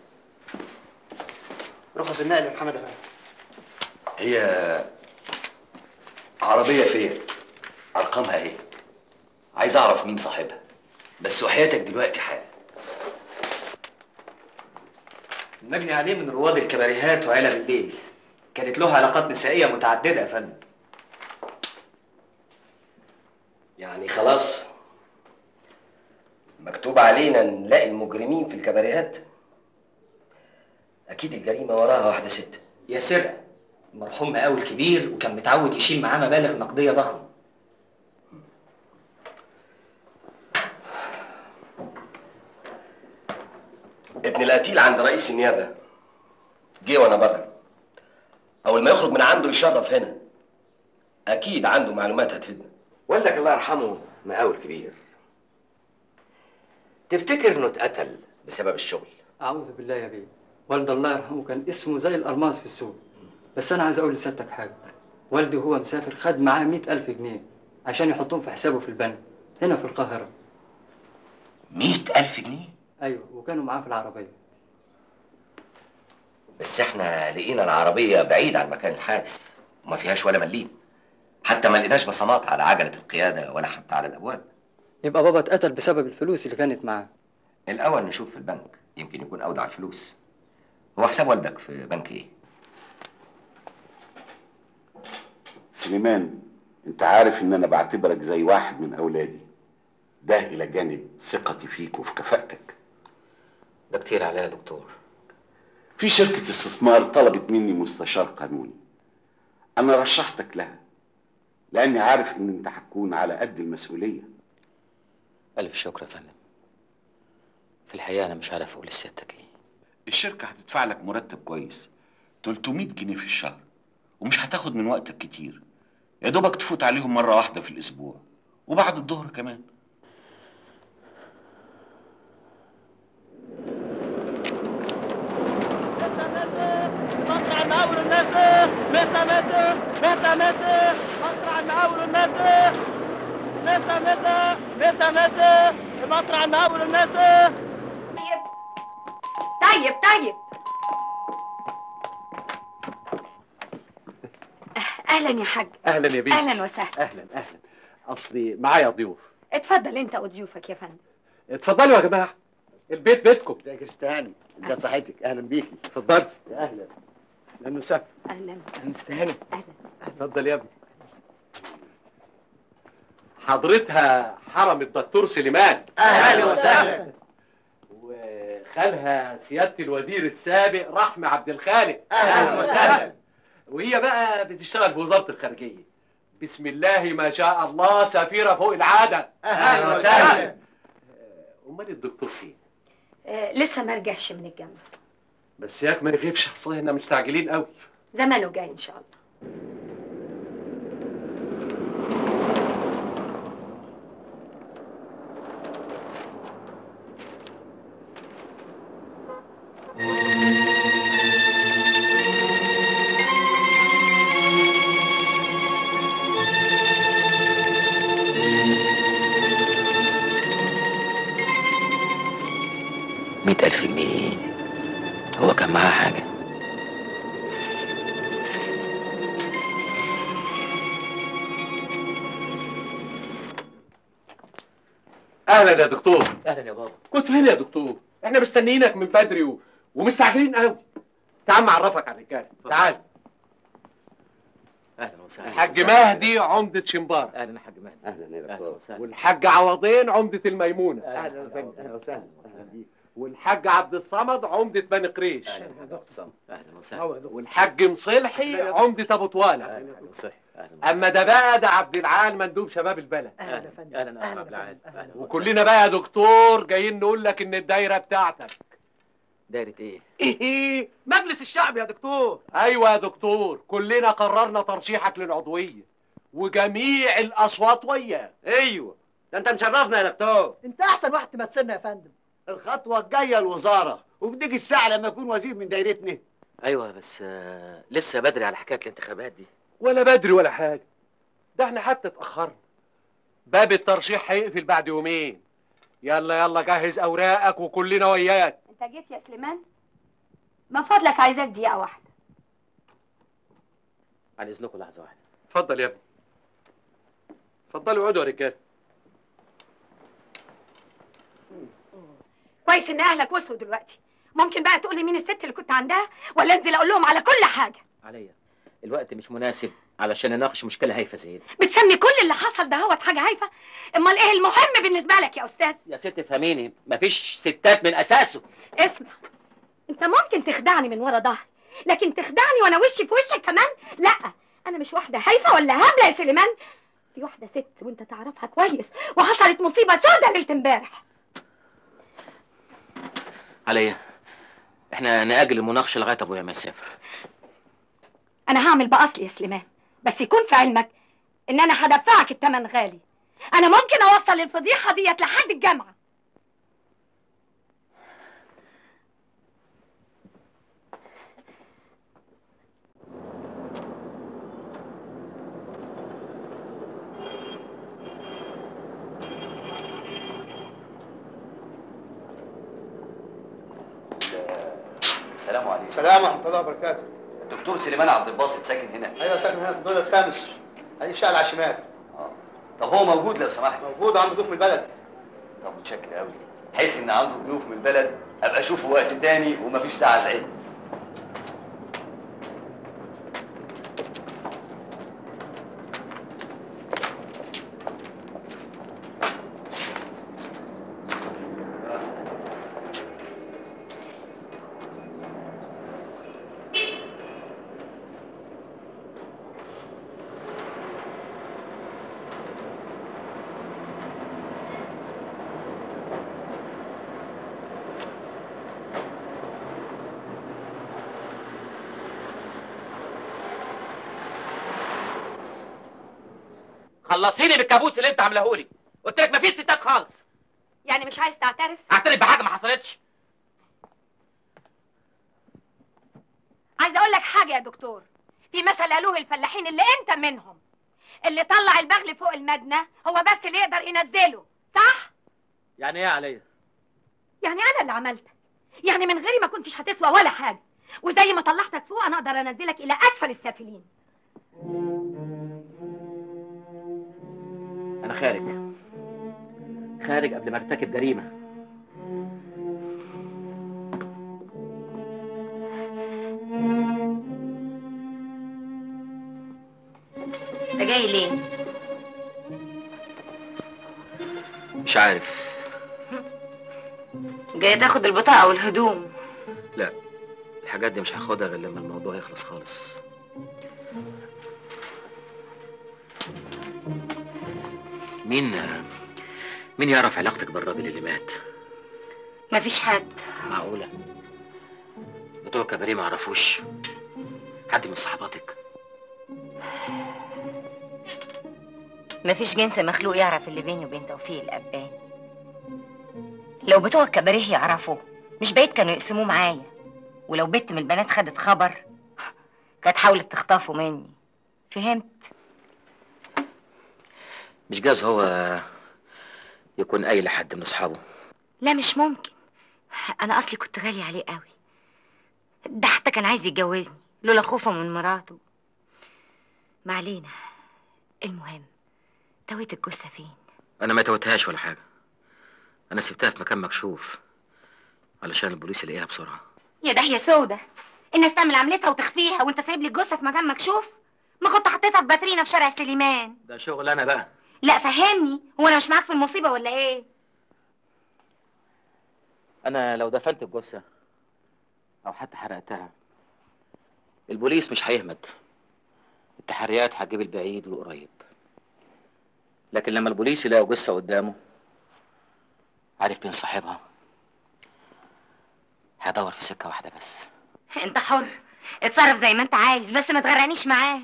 رخص النقل يا محمد افندي هي عربيه فين ارقامها ايه عايز اعرف مين صاحبها بس وحياتك دلوقتي حالا المجني عليه من رواد الكباريهات وعلب الليل كانت له علاقات نسائية متعددة يا فندم يعني خلاص مكتوب علينا نلاقي المجرمين في الكباريهات اكيد الجريمه وراها واحده ست يا سرقة المرحوم مقاول كبير وكان متعود يشيل معاه مبالغ نقدية ضخمة ابن القتيل عند رئيس النيابه جه وانا بره اول ما يخرج من عنده يشرف هنا اكيد عنده معلومات هتفيدنا والدك الله يرحمه مقاول كبير تفتكر انه اتقتل بسبب الشغل أعوذ بالله يا بيه والد الله يرحمه كان اسمه زي الألماس في السوق بس أنا عايز أقول لسيادتك حاجة والدي وهو مسافر خد معاه مئة ألف جنيه عشان يحطهم في حسابه في البنك هنا في القاهرة مئة ألف جنيه أيوة وكانوا معاه في العربية بس احنا لقينا العربيه بعيد عن مكان الحادث وما فيهاش ولا مليم حتى ما لقيناش بصمات على عجله القياده ولا حتى على الابواب يبقى بابا اتقتل بسبب الفلوس اللي كانت معاه الاول نشوف في البنك يمكن يكون اودع الفلوس هو حساب والدك في بنك ايه سليمان انت عارف ان انا بعتبرك زي واحد من اولادي ده الى جانب ثقتي فيك وفي كفاءتك ده كتير عليا يا دكتور في شركة استثمار طلبت مني مستشار قانوني أنا رشحتك لها لأني عارف إن أنت هتكون على قد المسؤولية ألف شكر يا فندم في الحقيقة أنا مش عارف أقول لسيادتك إيه الشركة هتدفع لك مرتب كويس 300 جنيه في الشهر ومش هتاخد من وقتك كتير يا دوبك تفوت عليهم مرة واحدة في الأسبوع وبعد الظهر كمان مطرح المقاول الناس مسا مسا مسا مسا مطرح المقاول الناس مسا مسا مسا مسا مطرح المقاول الناس طيب طيب طيب اهلا يا حاج اهلا يا بنتي اهلا وسهلا اهلا اهلا اصلي معايا ضيوف اتفضل انت وضيوفك يا فندم اتفضلوا يا جماعه البيت بيتكم ازيك يا استهاني ازي صحتك اهلا بيكي اتفضلي اهلا اهلا وسهلا اهلا استهاني اتفضل يا ابني حضرتها حرم الدكتور سليمان أهلا وسهلا. وخالها سياده الوزير السابق رحمه عبد الخالق أهلا وسهلا. وهي بقى بتشتغل في وزاره الخارجيه بسم الله ما شاء الله سفيره فوق العاده أهلا وسهلا. امال الدكتور فين آه لسه ما رجعش من الجامعه بس ياك ما يغيبش اصل احنا مستعجلين قوي زمانه جاي ان شاء الله مئة ألف جنيه هو كان معاه حاجة اهلا يا دكتور أهلا يا بابا كنت فين يا دكتور احنا مستنيينك من بدري و... ومستعجلين قوي تعال اعرفك على الرجاله تعال أهلا وسهلا الحاج مهدي عمدة شمبار أهلا يا حاج مهدي اهلا يا أهلا وسهلا والحاج عوضين عمدة الميمونة اهلا وسهلا اهلا وسهلا اهلا بيك والحاج عبد الصمد عمدة بني قريش أهلا يا دكتور أهلا وسهلا والحاج مصلحي عمدة ابو طوالة أهلا وسهلا أهلا اما ده بقى ده عبد العال مندوب شباب البلد أهلا يا فندم أهلا أهلا أهلا أهلا وكلنا بقى يا دكتور جايين نقول لك ان الدايره بتاعتك دايرة إيه؟ ايه مجلس الشعب يا دكتور ايوه يا دكتور كلنا قررنا ترشيحك للعضويه وجميع الاصوات وياك ايوه ده انت مشرفنا يا دكتور انت احسن واحد تمثلنا يا فندم الخطوه الجايه الوزاره وفي ديك الساعه لما يكون وزير من دايرتنا أيوه بس آه لسه بدري على حكاية الانتخابات دي ولا بدري ولا حاجه ده احنا حتى اتاخرنا باب الترشيح هيقفل بعد يومين يلا يلا جهز اوراقك وكلنا وياك انت جيت يا سليمان من فضلك عايزاك دقيقه واحده عن إذنكم لحظة واحدة اتفضل يا ابني اتفضلوا اقعدوا يا رجاله كويس ان اهلك وصلوا دلوقتي ممكن بقى تقول لي مين الست اللي كنت عندها ولا انزل اقول لهم على كل حاجه عليا الوقت مش مناسب علشان نناقش مشكلة هايفة زي دي بتسمي كل اللي حصل ده هوت حاجه هايفه امال ايه المهم بالنسبه لك يا استاذ يا ست فهميني مفيش ستات من أساسه اسمع انت ممكن تخدعني من ورا ظهري لكن تخدعني وانا وشي في وشك كمان لا انا مش واحده هايفه ولا هبله يا سليمان دي واحده ست وانت تعرفها كويس وحصلت مصيبه سودة ليله امبارح عليا احنا نأجل المناقشة لغاية أبويا ما يسافر انا هعمل باصلي يا سليمان بس يكون في علمك ان انا هدفعك التمن غالي انا ممكن اوصل الفضيحه ديت لحد الجامعه السلام عليكم السلام ورحمه الله وبركاته دكتور سليمان عبد الباسط ساكن هنا ايوه ساكن هنا في الدور الخامس هذه الشقه على الشمال طب هو موجود لو سمحت موجود عنده ضيوف من البلد طب متشكر قوي حيث ان عنده ضيوف من البلد ابقى اشوفه وقت تاني ومفيش داعي ازعجه خلصيني بالكابوس اللي انت عاملاه لي قلت لك مفيش ستات خالص يعني مش عايز تعترف اعترف بحاجه ما حصلتش عايزه اقول لك حاجه يا دكتور في مثل قالوه الفلاحين اللي انت منهم اللي طلع البغل فوق المدنه هو بس اللي يقدر ينزله صح يعني ايه عليا يعني انا اللي عملتك يعني من غيري ما كنتش هتسوى ولا حاجه وزي ما طلعتك فوق انا اقدر انزلك الى اسفل السافلين انا خارج خارج قبل ما ارتكب جريمه انت جاي ليه مش عارف جاي تاخد البطاقه والهدوم لا الحاجات دي مش هاخدها غير لما الموضوع يخلص خالص مين مين يعرف علاقتك بالراجل اللي مات مفيش حد معقولة بتوع كباريه ما عرفوش حد من صحباتك مفيش جنس مخلوق يعرف اللي بيني وبين توفيق الأبان لو بتوع الكباريه يعرفوا مش بعيد كانوا يقسموه معايا ولو بنت من البنات خدت خبر كانت حاولت تخطفه مني فهمت مش جاز هو يكون قايل لحد من اصحابه لا مش ممكن انا اصلي كنت غالية عليه قوي ده حتى كان عايز يتجوزني لولا خوفه من مراته ما علينا المهم تويت الجثة فين انا ما توتهاش ولا حاجه انا سبتها في مكان مكشوف علشان البوليس يلاقيها بسرعه يا داهية سودة الناس تعمل عملتها وتخفيها وانت سايب لي الجثة في مكان مكشوف ما كنت حطيتها في باترينا في شارع سليمان ده شغل انا بقى لا فهمني هو انا مش معاك في المصيبة ولا ايه انا لو دفنت الجثه او حتى حرقتها البوليس مش هيهمد التحريات هتجيب البعيد والقريب لكن لما البوليس يلاقوا جثه قدامه عارف مين صاحبها هيدور في سكه واحده بس انت حر اتصرف زي ما انت عايز بس ما تغرقنيش معاك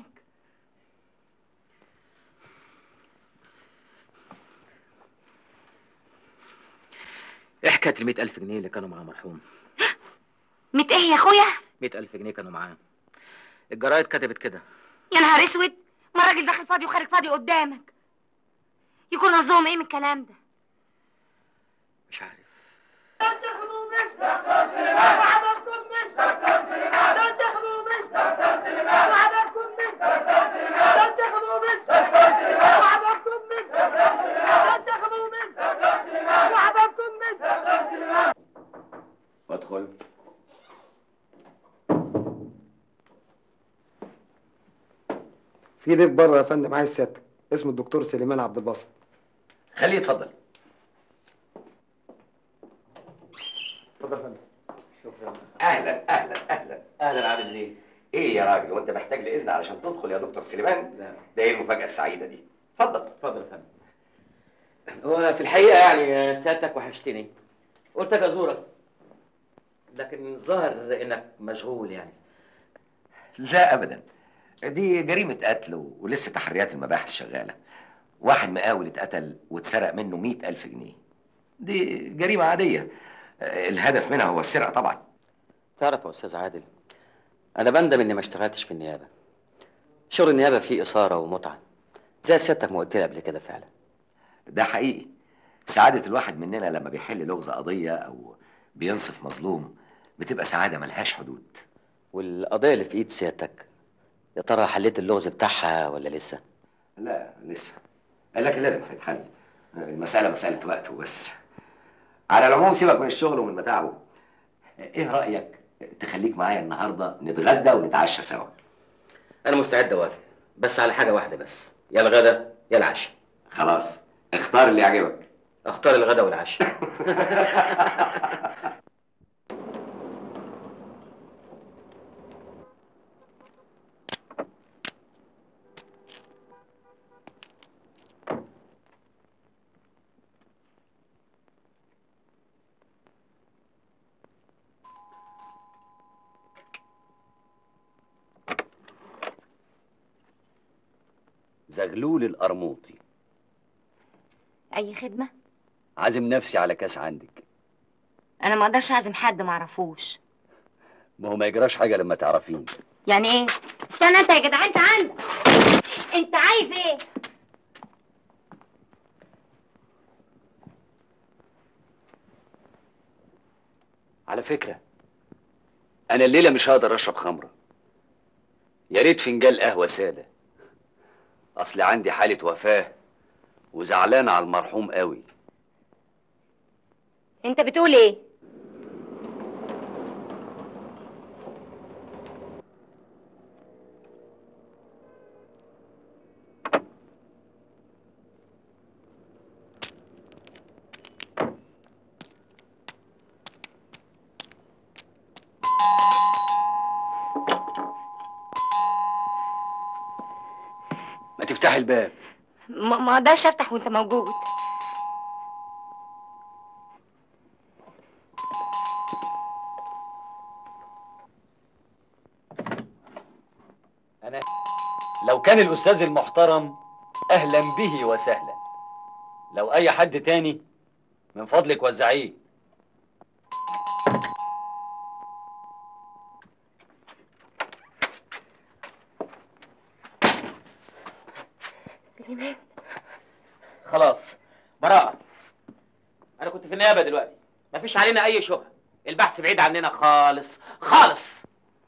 ايه حكايه ال ألف جنيه اللي كانوا مع المرحوم ميت ايه يا اخويا مئة ألف جنيه كانوا معاه الجرايد كتبت كده يا نهار اسود ما الراجل داخل فاضي وخارج فاضي قدامك يكون قصدهم ايه من الكلام ده مش عارف ادخل في ضيف بره يا فندم عايز سيادتك اسمه الدكتور سليمان عبد الباسط خليه يتفضل اتفضل يا فندم اهلا اهلا اهلا اهلا عامل ايه ايه يا راجل وانت محتاج لاذن علشان تدخل يا دكتور سليمان لا ده ايه المفاجاه السعيده دي اتفضل اتفضل يا فندم هو في الحقيقه يعني سيادتك وحشتني قلت اجي ازورك لكن الظاهر انك مشغول يعني لا ابدا دي جريمه قتل و- ولسه تحريات المباحث شغاله واحد مقاول اتقتل واتسرق منه مئة ألف جنيه دي جريمة عادية آه، الهدف منها هو السرقة طبعا تعرف يا استاذ عادل انا بندم اني ما اشتغلتش في النيابه شغل النيابه فيه اثاره ومتعه زي سيادتك ما قلت لي قبل كده فعلا ده حقيقي سعادة الواحد مننا لما بيحل لغز قضية أو بينصف مظلوم بتبقى سعادة ملهاش حدود والقضيه اللي في ايد سيادتك يا ترى حليت اللغز بتاعها ولا لسه لا لسه لكن لازم هيتحل المسألة مسألة وقت وبس على العموم سيبك من الشغل ومن متاعبه ايه رايك تخليك معايا النهارده نتغدى ونتعشى سوا انا مستعد اوافق بس على حاجه واحده بس يا الغدا يا العشاء خلاص اختار اللي يعجبك اختار الغدا والعشاء زغلول القرموطي اي خدمه عازم نفسي على كاس عندك انا ما اقدرش اعزم حد ما اعرفوش ما هو ما يجراش حاجه لما تعرفين يعني ايه استنى انت يا جدع انت عندك انت عايز ايه على فكره انا الليله مش هقدر اشرب خمره يا ريت فنجان قهوه ساده اصل عندي حاله وفاه وزعلان على المرحوم قوي انت بتقول ايه ما تفتحي الباب ما ما اقدرش افتح وانت موجود انا لو كان الاستاذ المحترم اهلا به وسهلا لو اي حد تاني من فضلك وزعيه سليمان خلاص براءة أنا كنت في النيابة دلوقتي مفيش علينا أي شبهة البحث بعيد عننا خالص خالص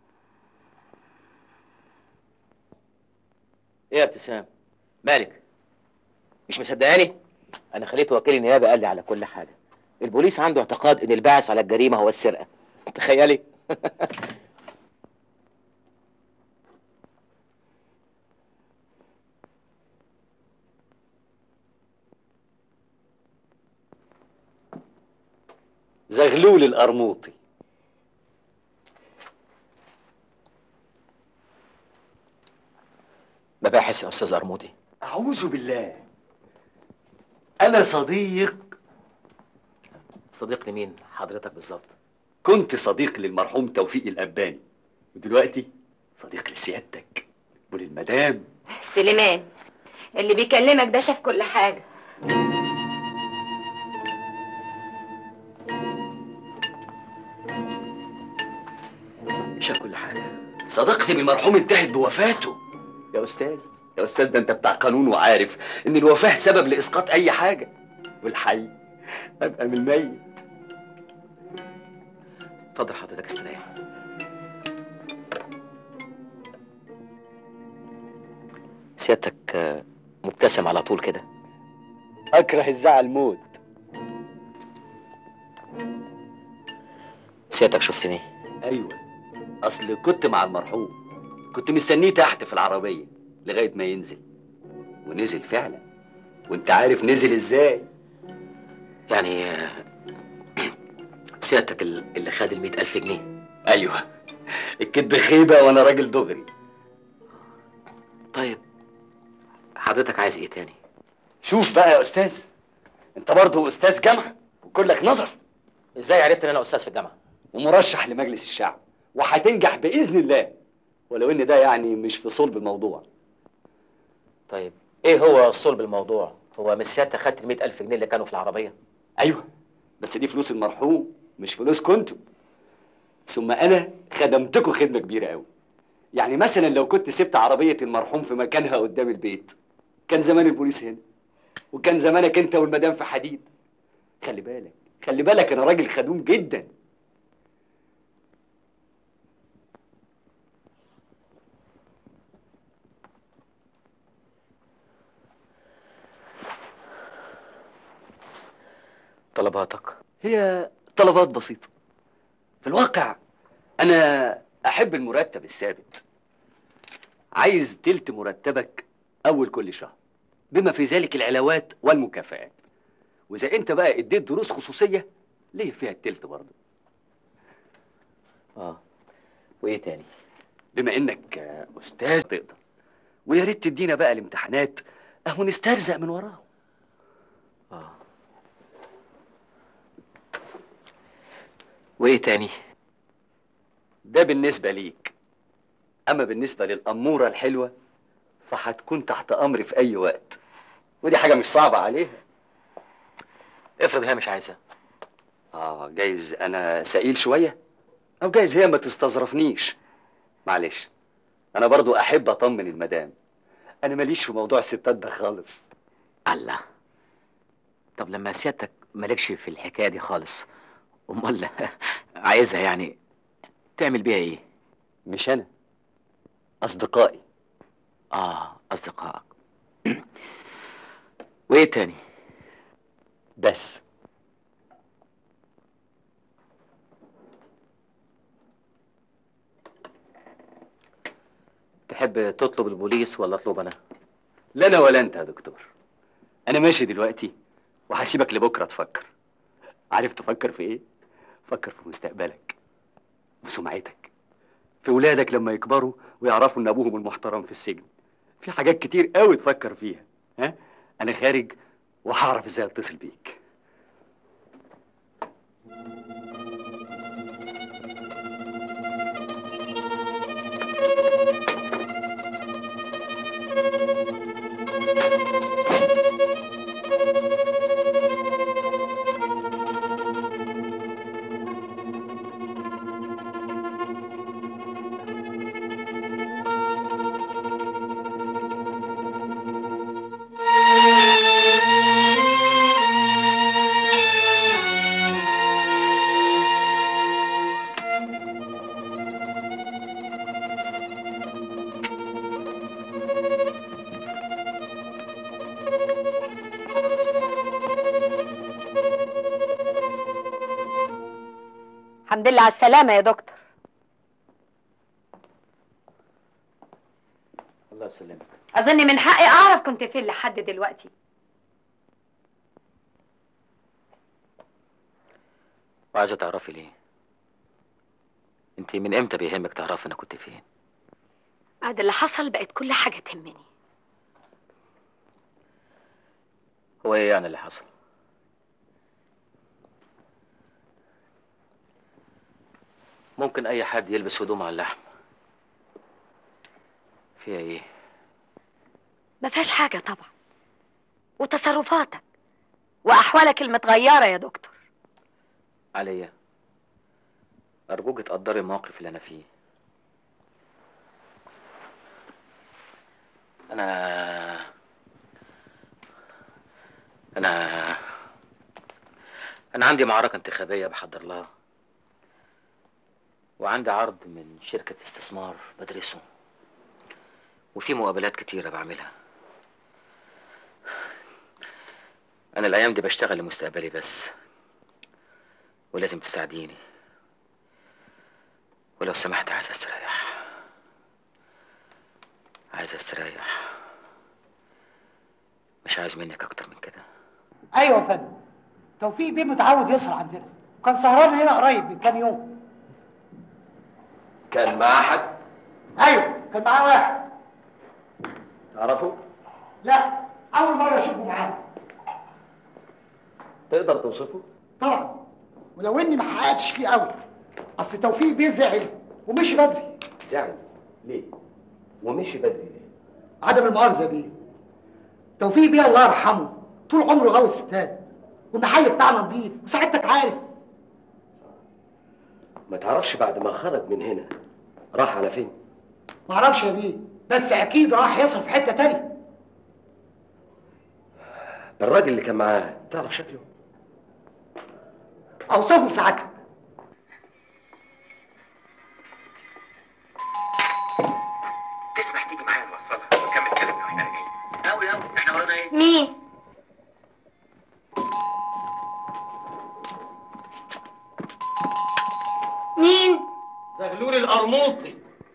إيه يا ابتسام؟ مالك؟ مش مصدقاني؟ أنا خليت وكيل النيابة قال لي على كل حاجة البوليس عنده اعتقاد إن الباعث على الجريمة هو السرقة تخيلي زغلول القرموطي مباحث يا أستاذ أرموطي اعوذ بالله انا صديق صديق لمين حضرتك بالظبط كنت صديق للمرحوم توفيق الأباني ودلوقتي صديق لسيادتك وللمدام سليمان اللي بيكلمك ده شاف كل حاجه شاف كل حاجة صداقتي بالمرحوم انتهت بوفاته يا أستاذ يا أستاذ ده أنت بتاع قانون وعارف إن الوفاة سبب لإسقاط أي حاجة والحي أبقى من الميت اتفضل حضرتك استريح سيادتك آه، مبتسم على طول كده أكره الزعل موت سيادتك شفتني أيوة أصل كنت مع المرحوم كنت مستنيه تحت في العربية لغاية ما ينزل ونزل فعلا وأنت عارف نزل إزاي يعني آه، سيادتك ال- اللي خد المئة ألف جنيه أيوة الكدب خيبة وأنا راجل دغري طيب حضرتك عايز ايه تاني شوف بقى يا أستاذ أنت برضه أستاذ جامعة وكلك نظر ازاي عرفت ان انا استاذ في الجامعه ومرشح لمجلس الشعب وهتنجح بإذن الله ولو إن ده يعني مش في صلب الموضوع طيب ايه هو صلب الموضوع هو مش سيادتك خدت المئة ألف جنيه اللي كانوا في العربية أيوة بس دي فلوس المرحوم مش فلوس كنتوا ثم أنا خدمتكم خدمة كبيرة قوي يعني مثلا لو كنت سبت عربية المرحوم في مكانها قدام البيت كان زمان البوليس هنا وكان زمانك انت والمدام في حديد خلي بالك خلي بالك انا راجل خدوم جدا طلباتك هي طلبات بسيطة في الواقع أنا أحب المرتب الثابت عايز تلت مرتبك أول كل شهر بما في ذلك العلاوات والمكافآت وإذا أنت بقى اديت دروس خصوصية ليه فيها التلت برضه اه وايه تاني بما انك آه، استاذ تقدر ويا ريت تدينا بقى الامتحانات اهو نسترزق من وراهم اه وايه تاني ده بالنسبة ليك أما بالنسبة للأمورة الحلوة فهتكون تحت أمري في أي وقت ودي حاجة مش صعبة عليها افرض هي مش عايزة آه جايز أنا سئيل شوية أو جايز هي ما تستظرفنيش معلش أنا برضو أحب أطمن المدام أنا ماليش في موضوع الستات ده خالص الله طب لما سيادتك مالكش في الحكايه دي خالص امال عايزها يعني تعمل بيها ايه مش أنا أصدقائي اه اصدقائك وايه تاني بس تحب تطلب البوليس ولا اطلب انا لا أنا ولا أنت يا دكتور أنا ماشي دلوقتي وهسيبك لبكرة تفكر عارف تفكر في إيه؟ فكر في مستقبلك في سمعتك في ولادك لما يكبروا ويعرفوا إن أبوهم المحترم في السجن في حاجات كتير قوي تفكر فيها ها؟ أنا خارج وهعرف إزاي أتصل بيك الحمد لله على السلامة يا دكتور الله يسلمك أظن من حقي أعرف كنت فين لحد دلوقتي وعايزه تعرفي ليه انت من امتى بيهمك تعرفي انا كنت فين بعد اللي حصل بقت كل حاجة تهمني هو ايه يعني اللي حصل ممكن اي حد يلبس هدوم على اللحم فيها ايه ما فيهاش حاجة طبعا وتصرفاتك وأحوالك المتغيرة يا دكتور عليا ارجوك تقدري الموقف اللي انا فيه انا انا انا عندي معركة انتخابية بحضر لها وعندي عرض من شركة استثمار بدرسه وفي مقابلات كتيرة بعملها أنا الأيام دي بشتغل لمستقبلي بس ولازم تساعديني ولو سمحت عايز استريح عايز استريح مش عايز منك أكتر من كده ايوه يا فندم توفيق بيه متعود يسهر عندنا كان سهران هنا قريب من كام يوم كان معاه حد ايوه كان معاه واحد تعرفه؟ لا اول مره اشوفه معاه تقدر توصفه؟ طبعا ولو اني ما حققتش فيه قوي اصل توفيق بيه زعل ومشي بدري زعل ليه؟ ومشي بدري ليه؟ عدم المؤاخذه بيه توفيق بيه الله يرحمه طول عمره غاوي الستات والمحل بتاعنا نظيف وسعادتك عارف ما تعرفش بعد ما خرج من هنا راح على فين؟ معرفش يا بيه بس اكيد راح يصرف في حته تانية الراجل اللي كان معاه تعرف شكله؟ اوصفه لسعادتك تسمح تيجي معايا نوصلها ونكمل كلامنا واحنا راجعين قوي قوي احنا ورانا ايه؟ مين مين زغلول القرموطي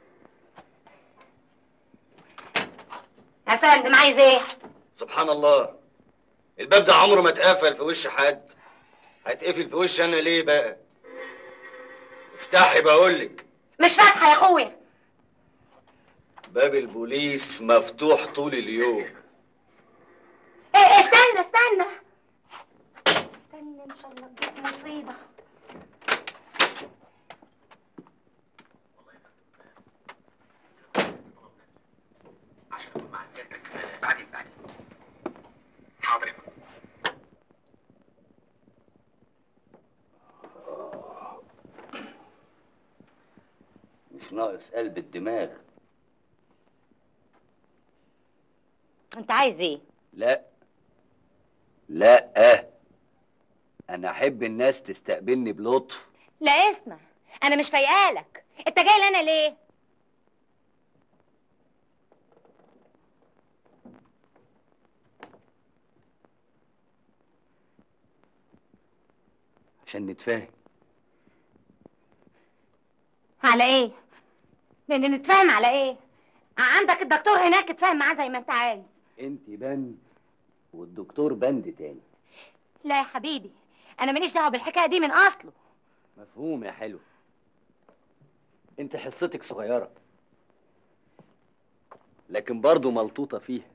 يا فندم عايز ايه سبحان الله الباب ده عمره ما اتقفل في وش حد هيتقفل في وش انا ليه بقى افتحي بقولك مش فاتحه يا اخويا باب البوليس مفتوح طول اليوم إيه استنى استنى استنى ان شاء الله تجيب مصيبه بعدين بعدين حاضر يا فندم. مش ناقص قلب الدماغ انت عايز ايه لا لا انا احب الناس تستقبلني بلطف لا اسمع انا مش فايقالك انت جاي لي انا ليه عشان نتفاهم على ايه لان نتفاهم على ايه عندك الدكتور هناك اتفاهم معاه زي ما انت عايز انت بند والدكتور بند تاني لا يا حبيبي انا ماليش دعوه بالحكايه دي من اصله مفهوم يا حلو انت حصتك صغيرة لكن برضه ملطوطة فيها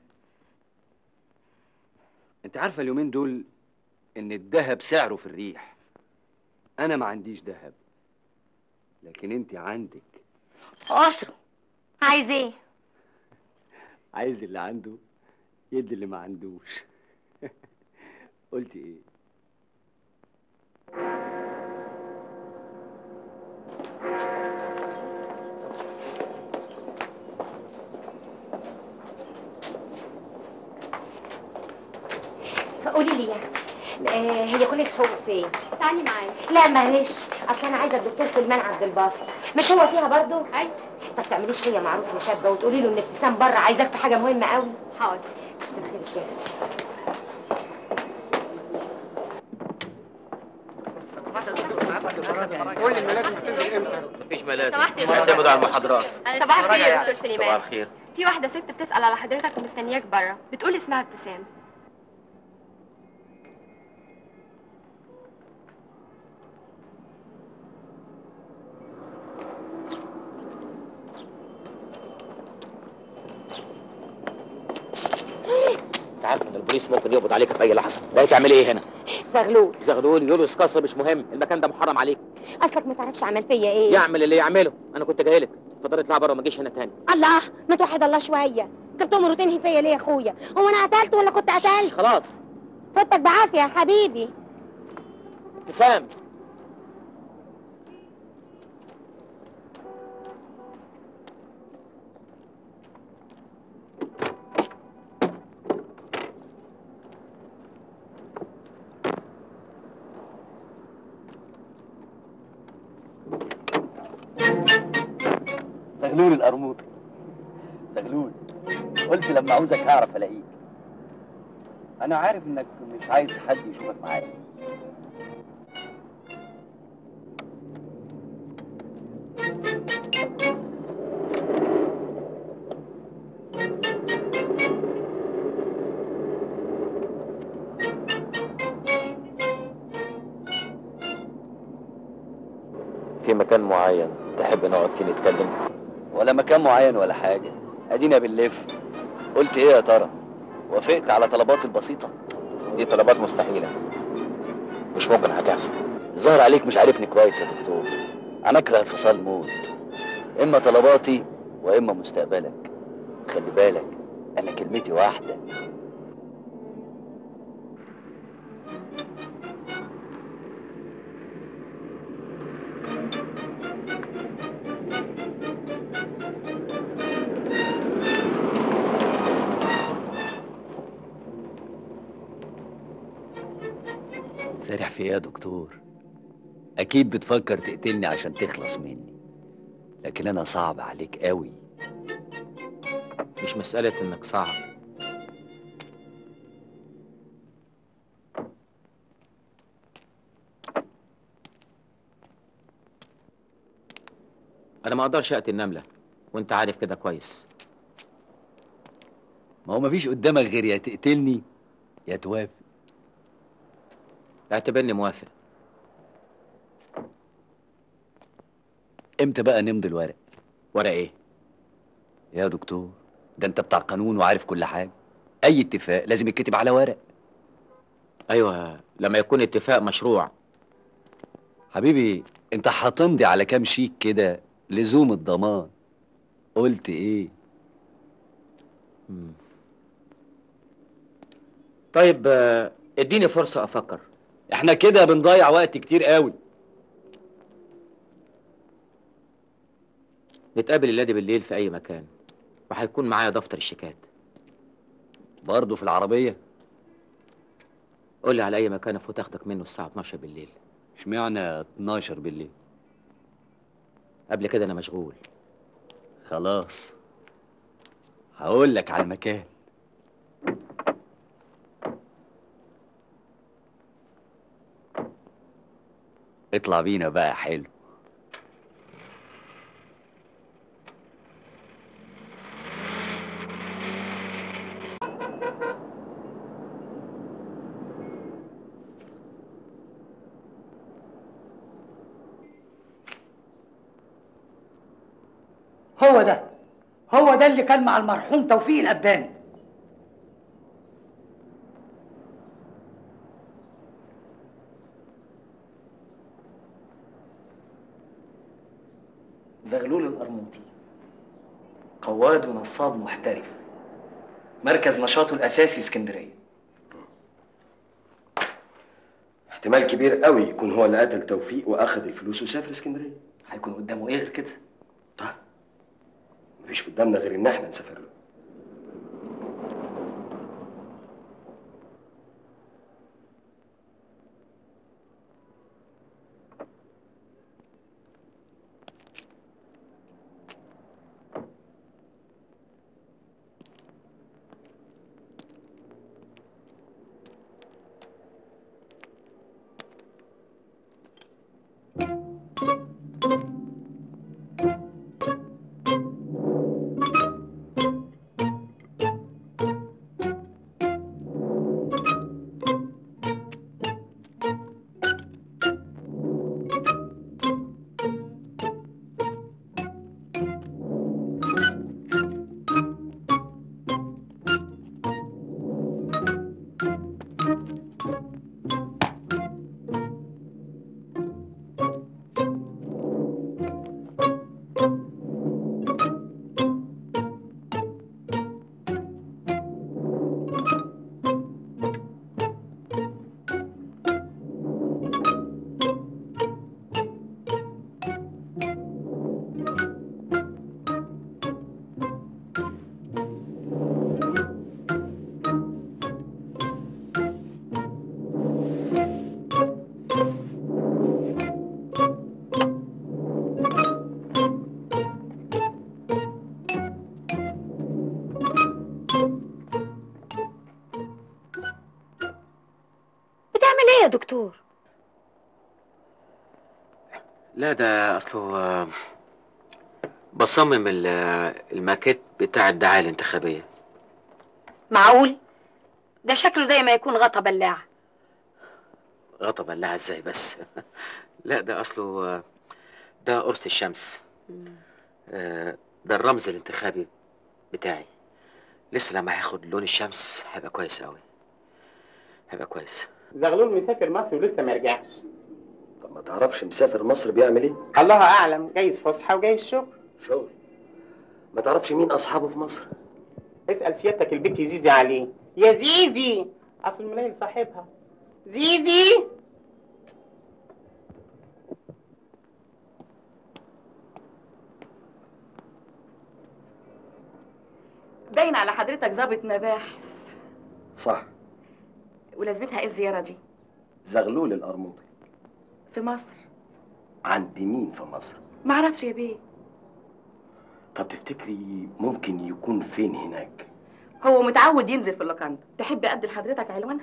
انت عارفة اليومين دول ان الذهب سعره في الريح انا ما عنديش ذهب لكن انت عندك اسره عايز ايه عايز اللي عنده يدي اللي ما عندوش قلت ايه قولي لي يا اختي آه، هي كليه حقوق فين تعالي معايا لا معلش اصل انا عايزه الدكتور سليمان عبد الباسط مش هو فيها برضو ايوه طب تعمليش فيا معروف يا شابه وتقولي له ان ابتسام بره عايزاك في حاجه مهمه قوي حاضر كتر خيرك يا اختي قول لي الملازم هتنزل امتى؟ مفيش ملازم سمحت يا دكتور. اعتمدوا على المحاضرات صباح الخير يا دكتور صباح سليمان الخير في واحدة ست بتسأل على حضرتك ومستنياك بره بتقول اسمها ابتسام انت عارف ان البوليس ممكن يقبض عليك في اي لحظه ده تعملي ايه هنا زغلول زغلول يوليوس قصر مش مهم المكان ده محرم عليك اصلك ما تعرفش عمل فيا ايه يعمل اللي يعمله انا كنت جاي لك اتفضل اطلع بره وما تجيش هنا تاني الله ما توحد الله شويه انت بتؤمر وتنهي فيا ليه يا اخويا هو انا قتلت ولا كنت قتلت خلاص فوتك بعافيه يا حبيبي ابتسام زغلول القرموطي زغلول قلت لما عاوزك هعرف الاقيك انا عارف انك مش عايز حد يشوفك معايا في مكان معين تحب نقعد فيه نتكلم ولا مكان معين ولا حاجه ادينا بنلف قلت ايه يا ترى وافقت على طلباتي البسيطه دي طلبات مستحيله مش ممكن هتحصل ظهر عليك مش عارفني كويس يا دكتور انا اكره انفصال موت اما طلباتي واما مستقبلك خلي بالك انا كلمتي واحده سارح في ايه يا دكتور اكيد بتفكر تقتلني عشان تخلص مني لكن انا صعب عليك قوي مش مساله انك صعب انا ما اقدرش اقتل النمله وانت عارف كده كويس ما هو مفيش قدامك غير يا تقتلني يا توافق اعتبرني موافق امتى بقى نمضي الورق ورق ايه يا دكتور ده انت بتاع قانون وعارف كل حاجه اي اتفاق لازم يتكتب على ورق ايوه لما يكون اتفاق مشروع حبيبي انت هتمضي على كام شيك كده لزوم الضمان قلت ايه مم. طيب آه، اديني فرصه افكر احنا كده بنضيع وقت كتير قوي نتقابل الليله بالليل في اي مكان وهيكون معايا دفتر الشيكات برضه في العربيه قول لي على اي مكان افوت اخدك منه الساعه 12 بالليل اشمعنى 12 بالليل قبل كده انا مشغول خلاص هقول لك على المكان اطلع بينا بقى حلو هو ده هو ده اللي كان مع المرحوم توفيق الأباني زغلول القرموطي قواد ونصاب محترف مركز نشاطه الأساسي اسكندرية احتمال كبير قوي يكون هو اللي قتل توفيق واخد الفلوس وسافر اسكندريه هيكون قدامه ايه غير كده مفيش قدامنا غير ان احنا نسافر له بتعمل ايه يا دكتور لا ده اصله آه، بصمم ال- آه، الماكيت بتاع الدعايه الانتخابيه معقول ده شكله زي ما يكون غطا بلاع غطا بلاها ازاي بس لا ده اصله آه، ده قرص الشمس آه، ده الرمز الانتخابي بتاعي لسه لما هياخد لون الشمس هيبقى كويس قوي هيبقى كويس زغلول مسافر مصر ولسه ما رجعش طب ما تعرفش مسافر مصر بيعمل ايه الله اعلم جايز فسحه وجايز شغل شغل ما تعرفش مين اصحابه في مصر اسال سيادتك البنت زيزي عليه يا زيزي اصل المنيل صاحبها زيزي باين على حضرتك ظابط مباحث صح ولازمتها ايه الزيارة دي؟ زغلول القرموطي في مصر عند مين في مصر معرفش يا بيه طب تفتكري ممكن يكون فين هناك هو متعود ينزل في اللوكاندا تحب ادي لحضرتك عنوانها؟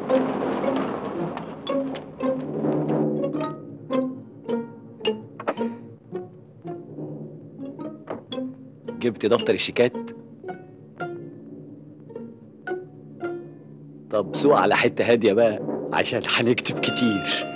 جبت دفتر الشيكات طب سوق على حتة هادية بقى عشان هنكتب كتير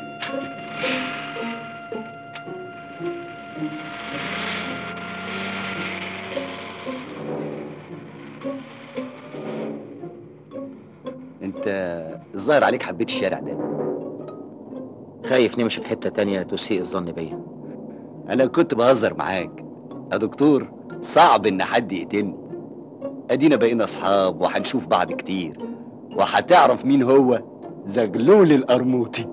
انت الظاهر عليك حبيت الشارع ده خايف نمشي في حتة تانية تسيء الظن بيا انا كنت بهزر معاك يا دكتور صعب ان حد يقتلني ادينا بقينا اصحاب وهنشوف بعض كتير وهتعرف مين هو زغلول القرموطي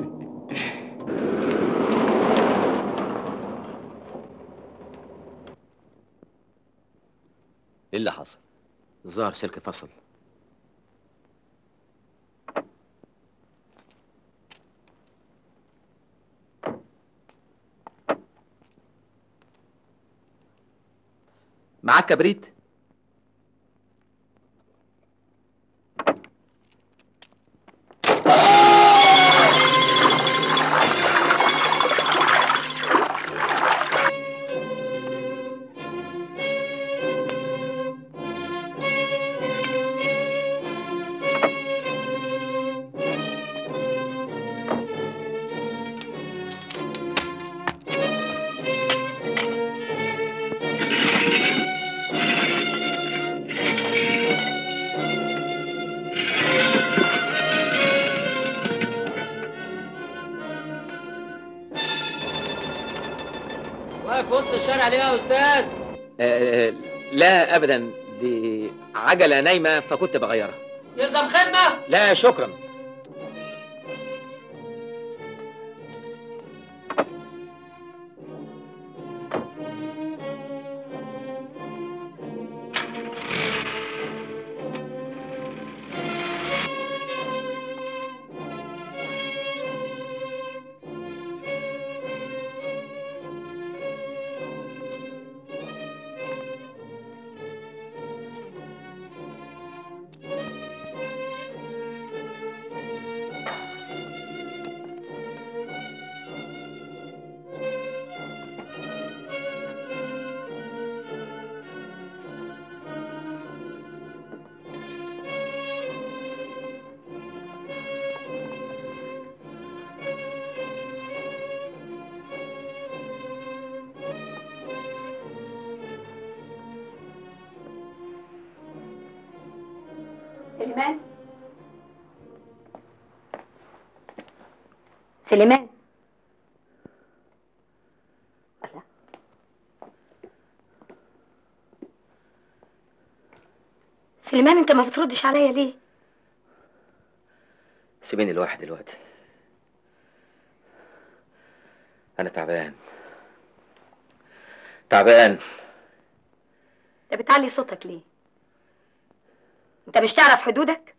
ايه اللي حصل الظاهر سلك فصل معاك كبريت واقف وسط الشارع ليه يا استاذ آه لا ابدا دي عجله نايمه فكنت بغيرها يلزم خدمه لا شكرا سليمان سليمان الله. سليمان انت ما بتردش عليا ليه سيبيني لوحدي دلوقتي انا تعبان تعبان انت بتعلي صوتك ليه انت مش تعرف حدودك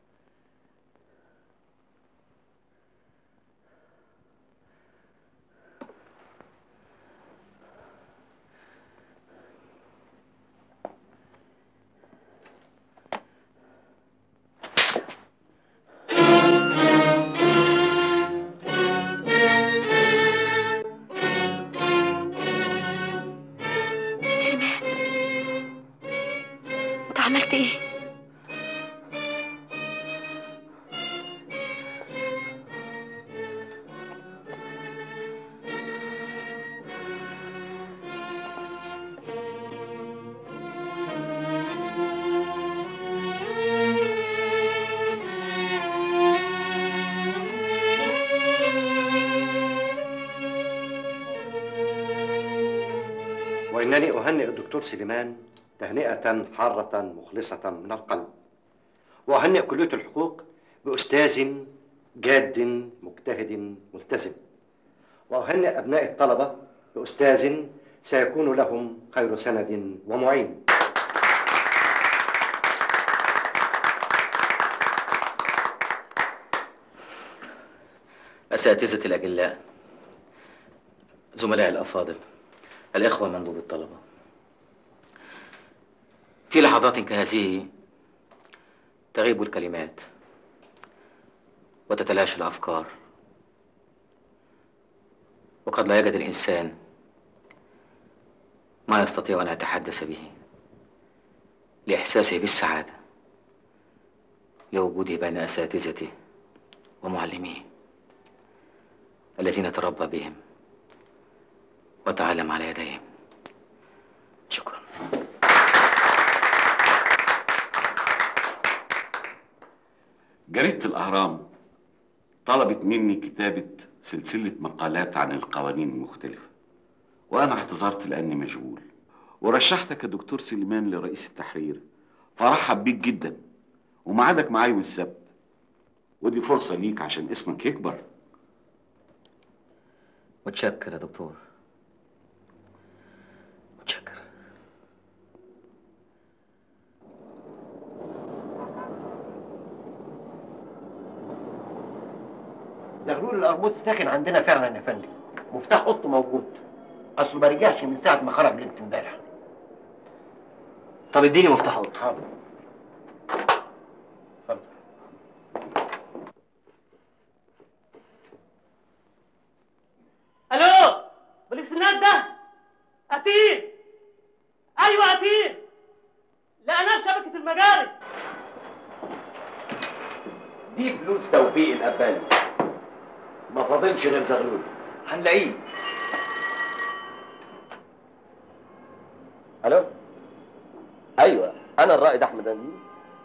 سليمان انت عملت ايه وإنني أهنئ الدكتور سليمان تهنئة حارة مخلصة من القلب وأهنئ كلية الحقوق بأستاذ جاد مجتهد ملتزم وأهنئ أبناء الطلبة بأستاذ سيكون لهم خير سند ومعين أساتذة الأجلاء زملائي الأفاضل الإخوة مندوب الطلبة في لحظات كهذه تغيب الكلمات وتتلاشى الأفكار وقد لا يجد الإنسان ما يستطيع أن يتحدث به لإحساسه بالسعادة لوجوده بين أساتذته ومعلميه الذين تربى بهم وتعلم على يديهم شكرا جريدة الأهرام طلبت مني كتابة سلسلة مقالات عن القوانين المختلفة وأنا اعتذرت لأني مشغول ورشحتك يا دكتور سليمان لرئيس التحرير فرحب بيك جدا وميعادك معايا يوم السبت ودي فرصة ليك عشان اسمك يكبر متشكر يا دكتور زغلول القرموطي ساكن عندنا فعلا يا فندم مفتاح اوضته موجود اصله ما رجعش من ساعه ما خرج ليله امبارح طب اديني مفتاح اوضته حاضر الو بالاسناد ده قتيل ايوه قتيل لقناه في شبكه المجاري دي فلوس توفيق الأباني ما فاضلش غير زغلول هنلاقيه الو ايوه انا الرائد احمد نديم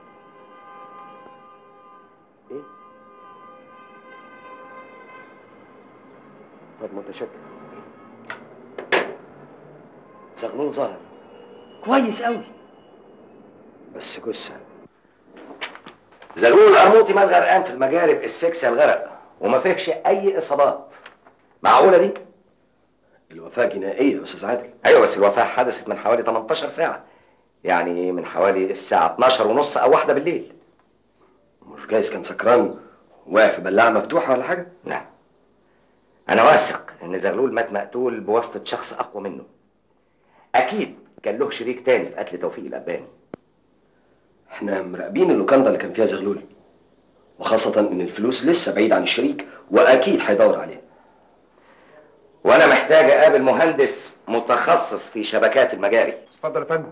ايه طب متشكر زغلول ظهر كويس قوي بس جثه زغلول القرموطي مات غرقان في المجاري باسفكسيا الغرق وما فيهش اي اصابات معقوله دي الوفاه جنائيه يا استاذ عادل ايوه بس الوفاه حدثت من حوالي 18 ساعه يعني من حوالي الساعه 12 ونص او واحدة بالليل مش جايز كان سكران واقع في بلاعه مفتوحه ولا حاجه لا انا واثق ان زغلول مات مقتول بواسطه شخص اقوى منه اكيد كان له شريك تاني في قتل توفيق الاباني احنا مراقبين اللوكاندا اللي كان فيها زغلول وخاصة إن الفلوس لسه بعيد عن الشريك وأكيد هيدور عليها وانا محتاج اقابل مهندس متخصص في شبكات المجاري اتفضل يا فندم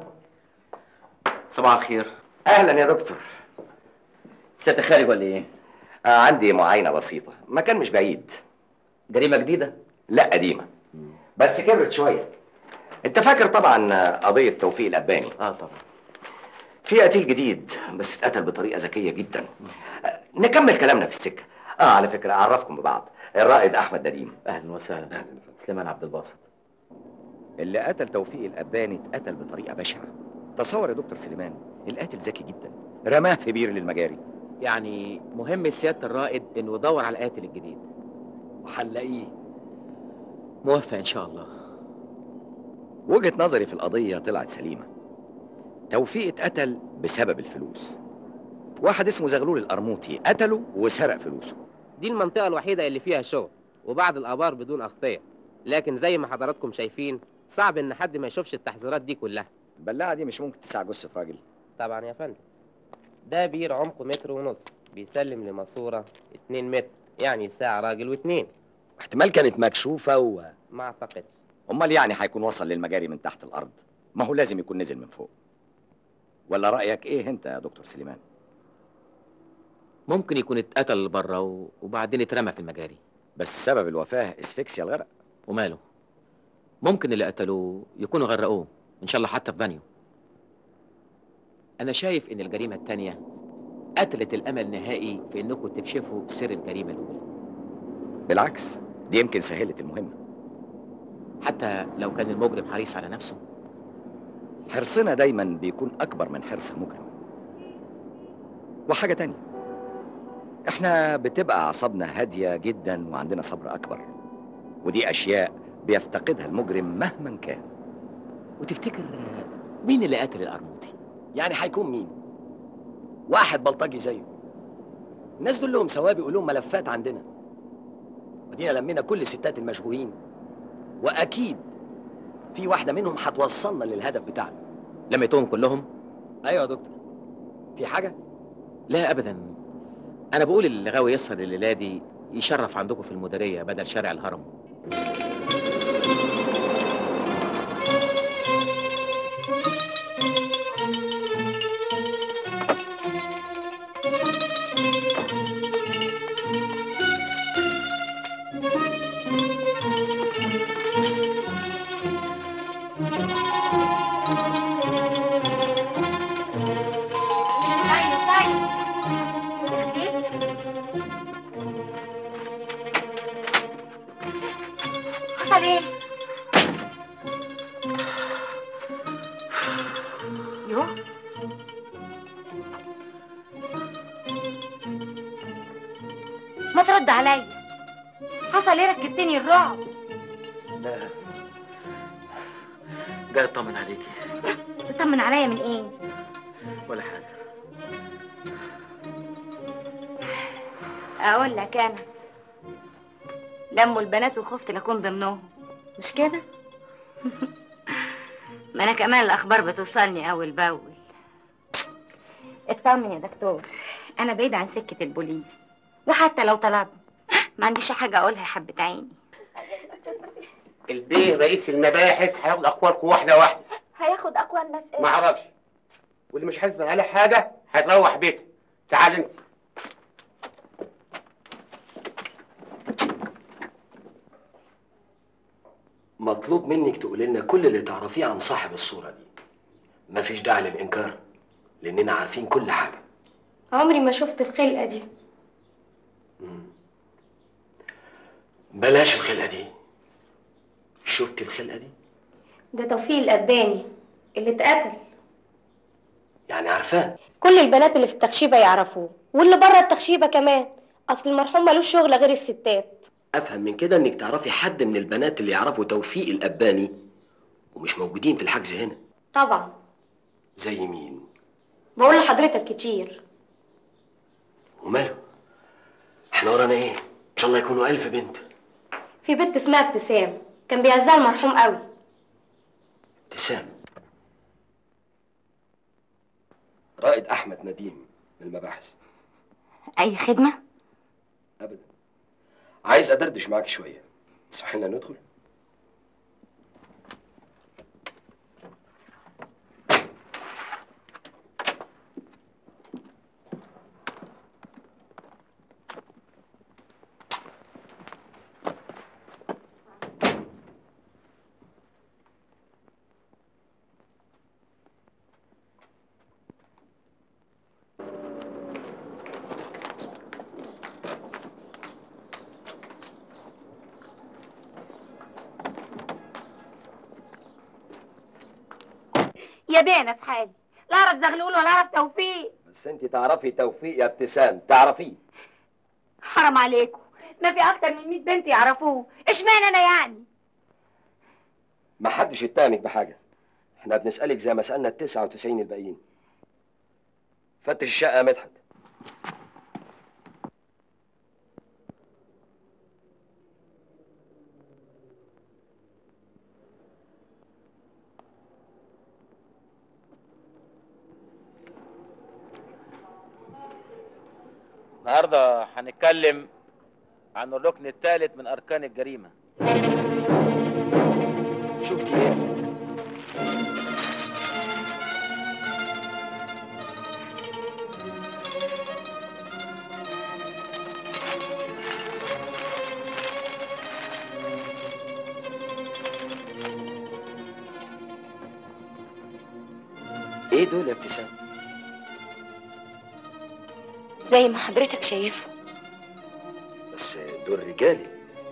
صباح الخير اهلا يا دكتور سيادة خارج ولا ايه؟ آه عندي معاينه بسيطه مكان مش بعيد جريمة جديدة؟ لا قديمه بس كبرت شويه انت فاكر طبعا قضيه توفيق الاباني اه طبعا في قتيل جديد بس اتقتل بطريقه ذكيه جدا آه، نكمل كلامنا في السكه اه على فكره اعرفكم ببعض الرائد احمد نديم اهلا وسهلا سليمان عبد الباسط اللي قتل توفيق الاباني اتقتل بطريقه بشعه تصور يا دكتور سليمان القاتل ذكي جدا رماه في بير للمجاري يعني مهم سيادة الرائد انه يدور على القاتل الجديد وهنلاقيه موفق ان شاء الله وجهه نظري في القضيه طلعت سليمه توفيق اتقتل بسبب الفلوس واحد اسمه زغلول القرموطي قتله وسرق فلوسه دي المنطقة الوحيدة اللي فيها شغل وبعض الآبار بدون أغطية لكن زي ما حضراتكم شايفين صعب إن حد ما يشوفش التحذيرات دي كلها البلاعه دي مش ممكن تسع جثه راجل طبعا يا فندم ده بير عمقه متر ونص بيسلم لماسورة اتنين متر يعني ساعة راجل واتنين احتمال كانت مكشوفه و ما أعتقدش امال يعني هيكون وصل للمجاري من تحت الارض ما هو لازم يكون نزل من فوق ولا رايك ايه انت يا دكتور سليمان ممكن يكون اتقتل بره و- وبعدين اترمى في المجاري بس سبب الوفاه اسفكسيا الغرق وماله ممكن اللي قتلوه يكونوا غرقوه ان شاء الله حتى في بانيو انا شايف ان الجريمه التانيه قتلت الامل نهائي في انكم تكشفوا سر الجريمه الاولى بالعكس دي يمكن سهلت المهمه حتى لو كان المجرم حريص على نفسه حرصنا دايما بيكون اكبر من حرص المجرم وحاجه تانية احنا بتبقى اعصابنا هاديه جدا وعندنا صبر اكبر ودي اشياء بيفتقدها المجرم مهما كان وتفتكر مين اللي قتل القرموطي يعني هيكون مين واحد بلطجي زيه الناس دول لهم سوابق ولهم ملفات عندنا ودينا لمينا كل الستات المشبوهين واكيد في واحده منهم هتوصلنا للهدف بتاعنا لميتهم كلهم ايوه يا دكتور في حاجه لا ابدا انا بقول اللي غاوي يسهر الليله دي يشرف عندكم في المديريه بدل شارع الهرم طيب طيب اختي حصل ايه؟ يو ما ترد عليا حصل ايه ركبتني الرعب لا جاي اطمن عليكي تطمن عليا من ايه؟ ولا حاجه اقول لك انا لموا البنات وخفت لاكون ضمنهم مش كده ما انا كمان الاخبار بتوصلني اول باول اطمن يا دكتور انا بعيد عن سكه البوليس وحتى لو طلبني ما عنديش حاجه اقولها يا حبه عيني البيه رئيس المباحث هياخد اقوالكم واحده واحده هياخد اقوالنا في ما اعرفش واللي مش حاسب على حاجه هيروح بيته تعال انت مطلوب منك تقول لنا كل اللي تعرفيه عن صاحب الصورة دي مفيش داعي للإنكار لأننا عارفين كل حاجة عمري ما شفت الخلقة دي بلاش الخلقة دي شفتي الخلقة دي ده توفيق الأباني اللي اتقتل يعني عارفاه كل البنات اللي في التخشيبة يعرفوه واللي بره التخشيبة كمان أصل المرحوم ملوش شغل غير الستات أفهم من كده إنك تعرفي حد من البنات اللي يعرفوا توفيق الأباني ومش موجودين في الحجز هنا طبعا زي مين بقول لحضرتك كتير وماله احنا ورانا ايه ان شاء الله يكونوا ألف بنت في بنت اسمها ابتسام كان بيعزها المرحوم قوي ابتسام رائد أحمد نديم من المباحث اي خدمه أبدا عايز أدردش معاك شوية تسمحي لنا ندخل يا بيه انا في حالي لا اعرف زغلول ولا اعرف توفيق بس انت تعرفي توفيق يا ابتسام تعرفيه حرام عليكم ما في اكتر من 100 بنت يعرفوه اشمعنى انا يعني ما حدش يتهمك بحاجة احنا بنسألك زي ما سألنا ال 99 الباقيين فتش الشقة يا مدحت النهارده هنتكلم عن الركن الثالث من اركان الجريمه شفتي ايه ايه دول يا ابتسام زي ما حضرتك شايفه بس دول رجالي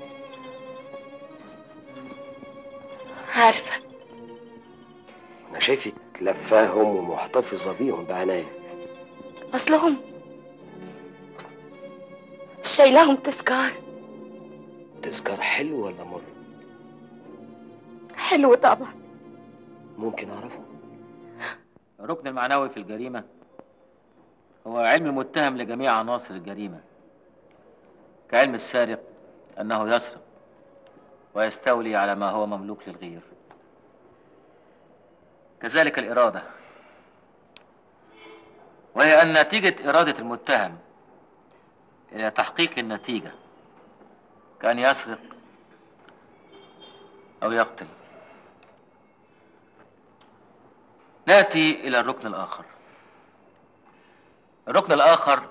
عارفه انا شايفك لفاهم ومحتفظة بيهم بعناية اصلهم شايلاهم تذكار تذكار حلو ولا مر حلو طبعا ممكن اعرفه الركن المعنوي في الجريمه هو علم المتهم لجميع عناصر الجريمه كعلم السارق انه يسرق ويستولي على ما هو مملوك للغير كذلك الاراده وهي ان نتيجه اراده المتهم إلى تحقيق النتيجة كان يسرق أو يقتل نأتي إلى الركن الآخر الركن الآخر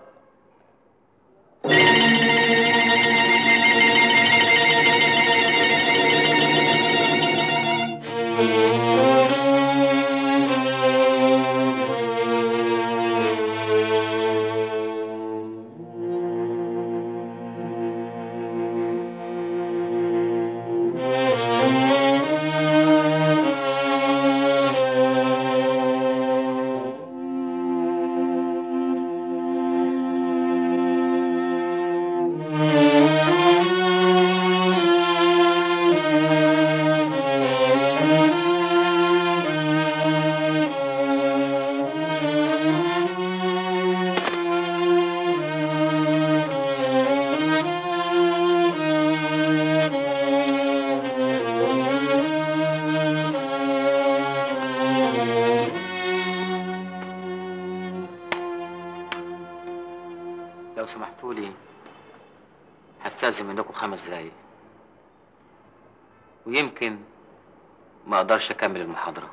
لو سمحتوا لي هستأذن منكم خمس دقايق ويمكن ما اقدرش اكمل المحاضرة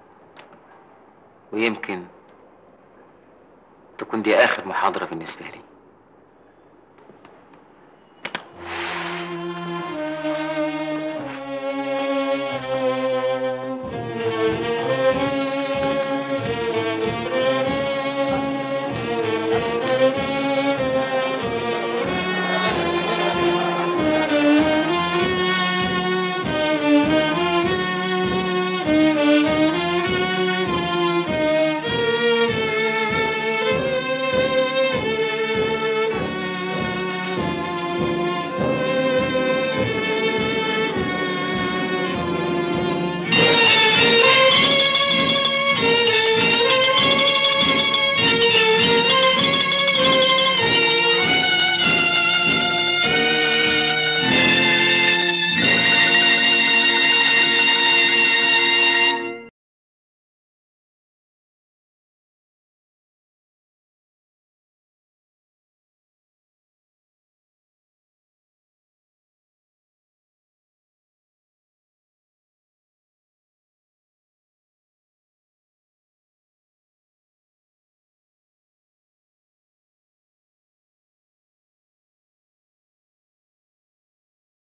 ويمكن تكون دي اخر محاضرة بالنسبة لي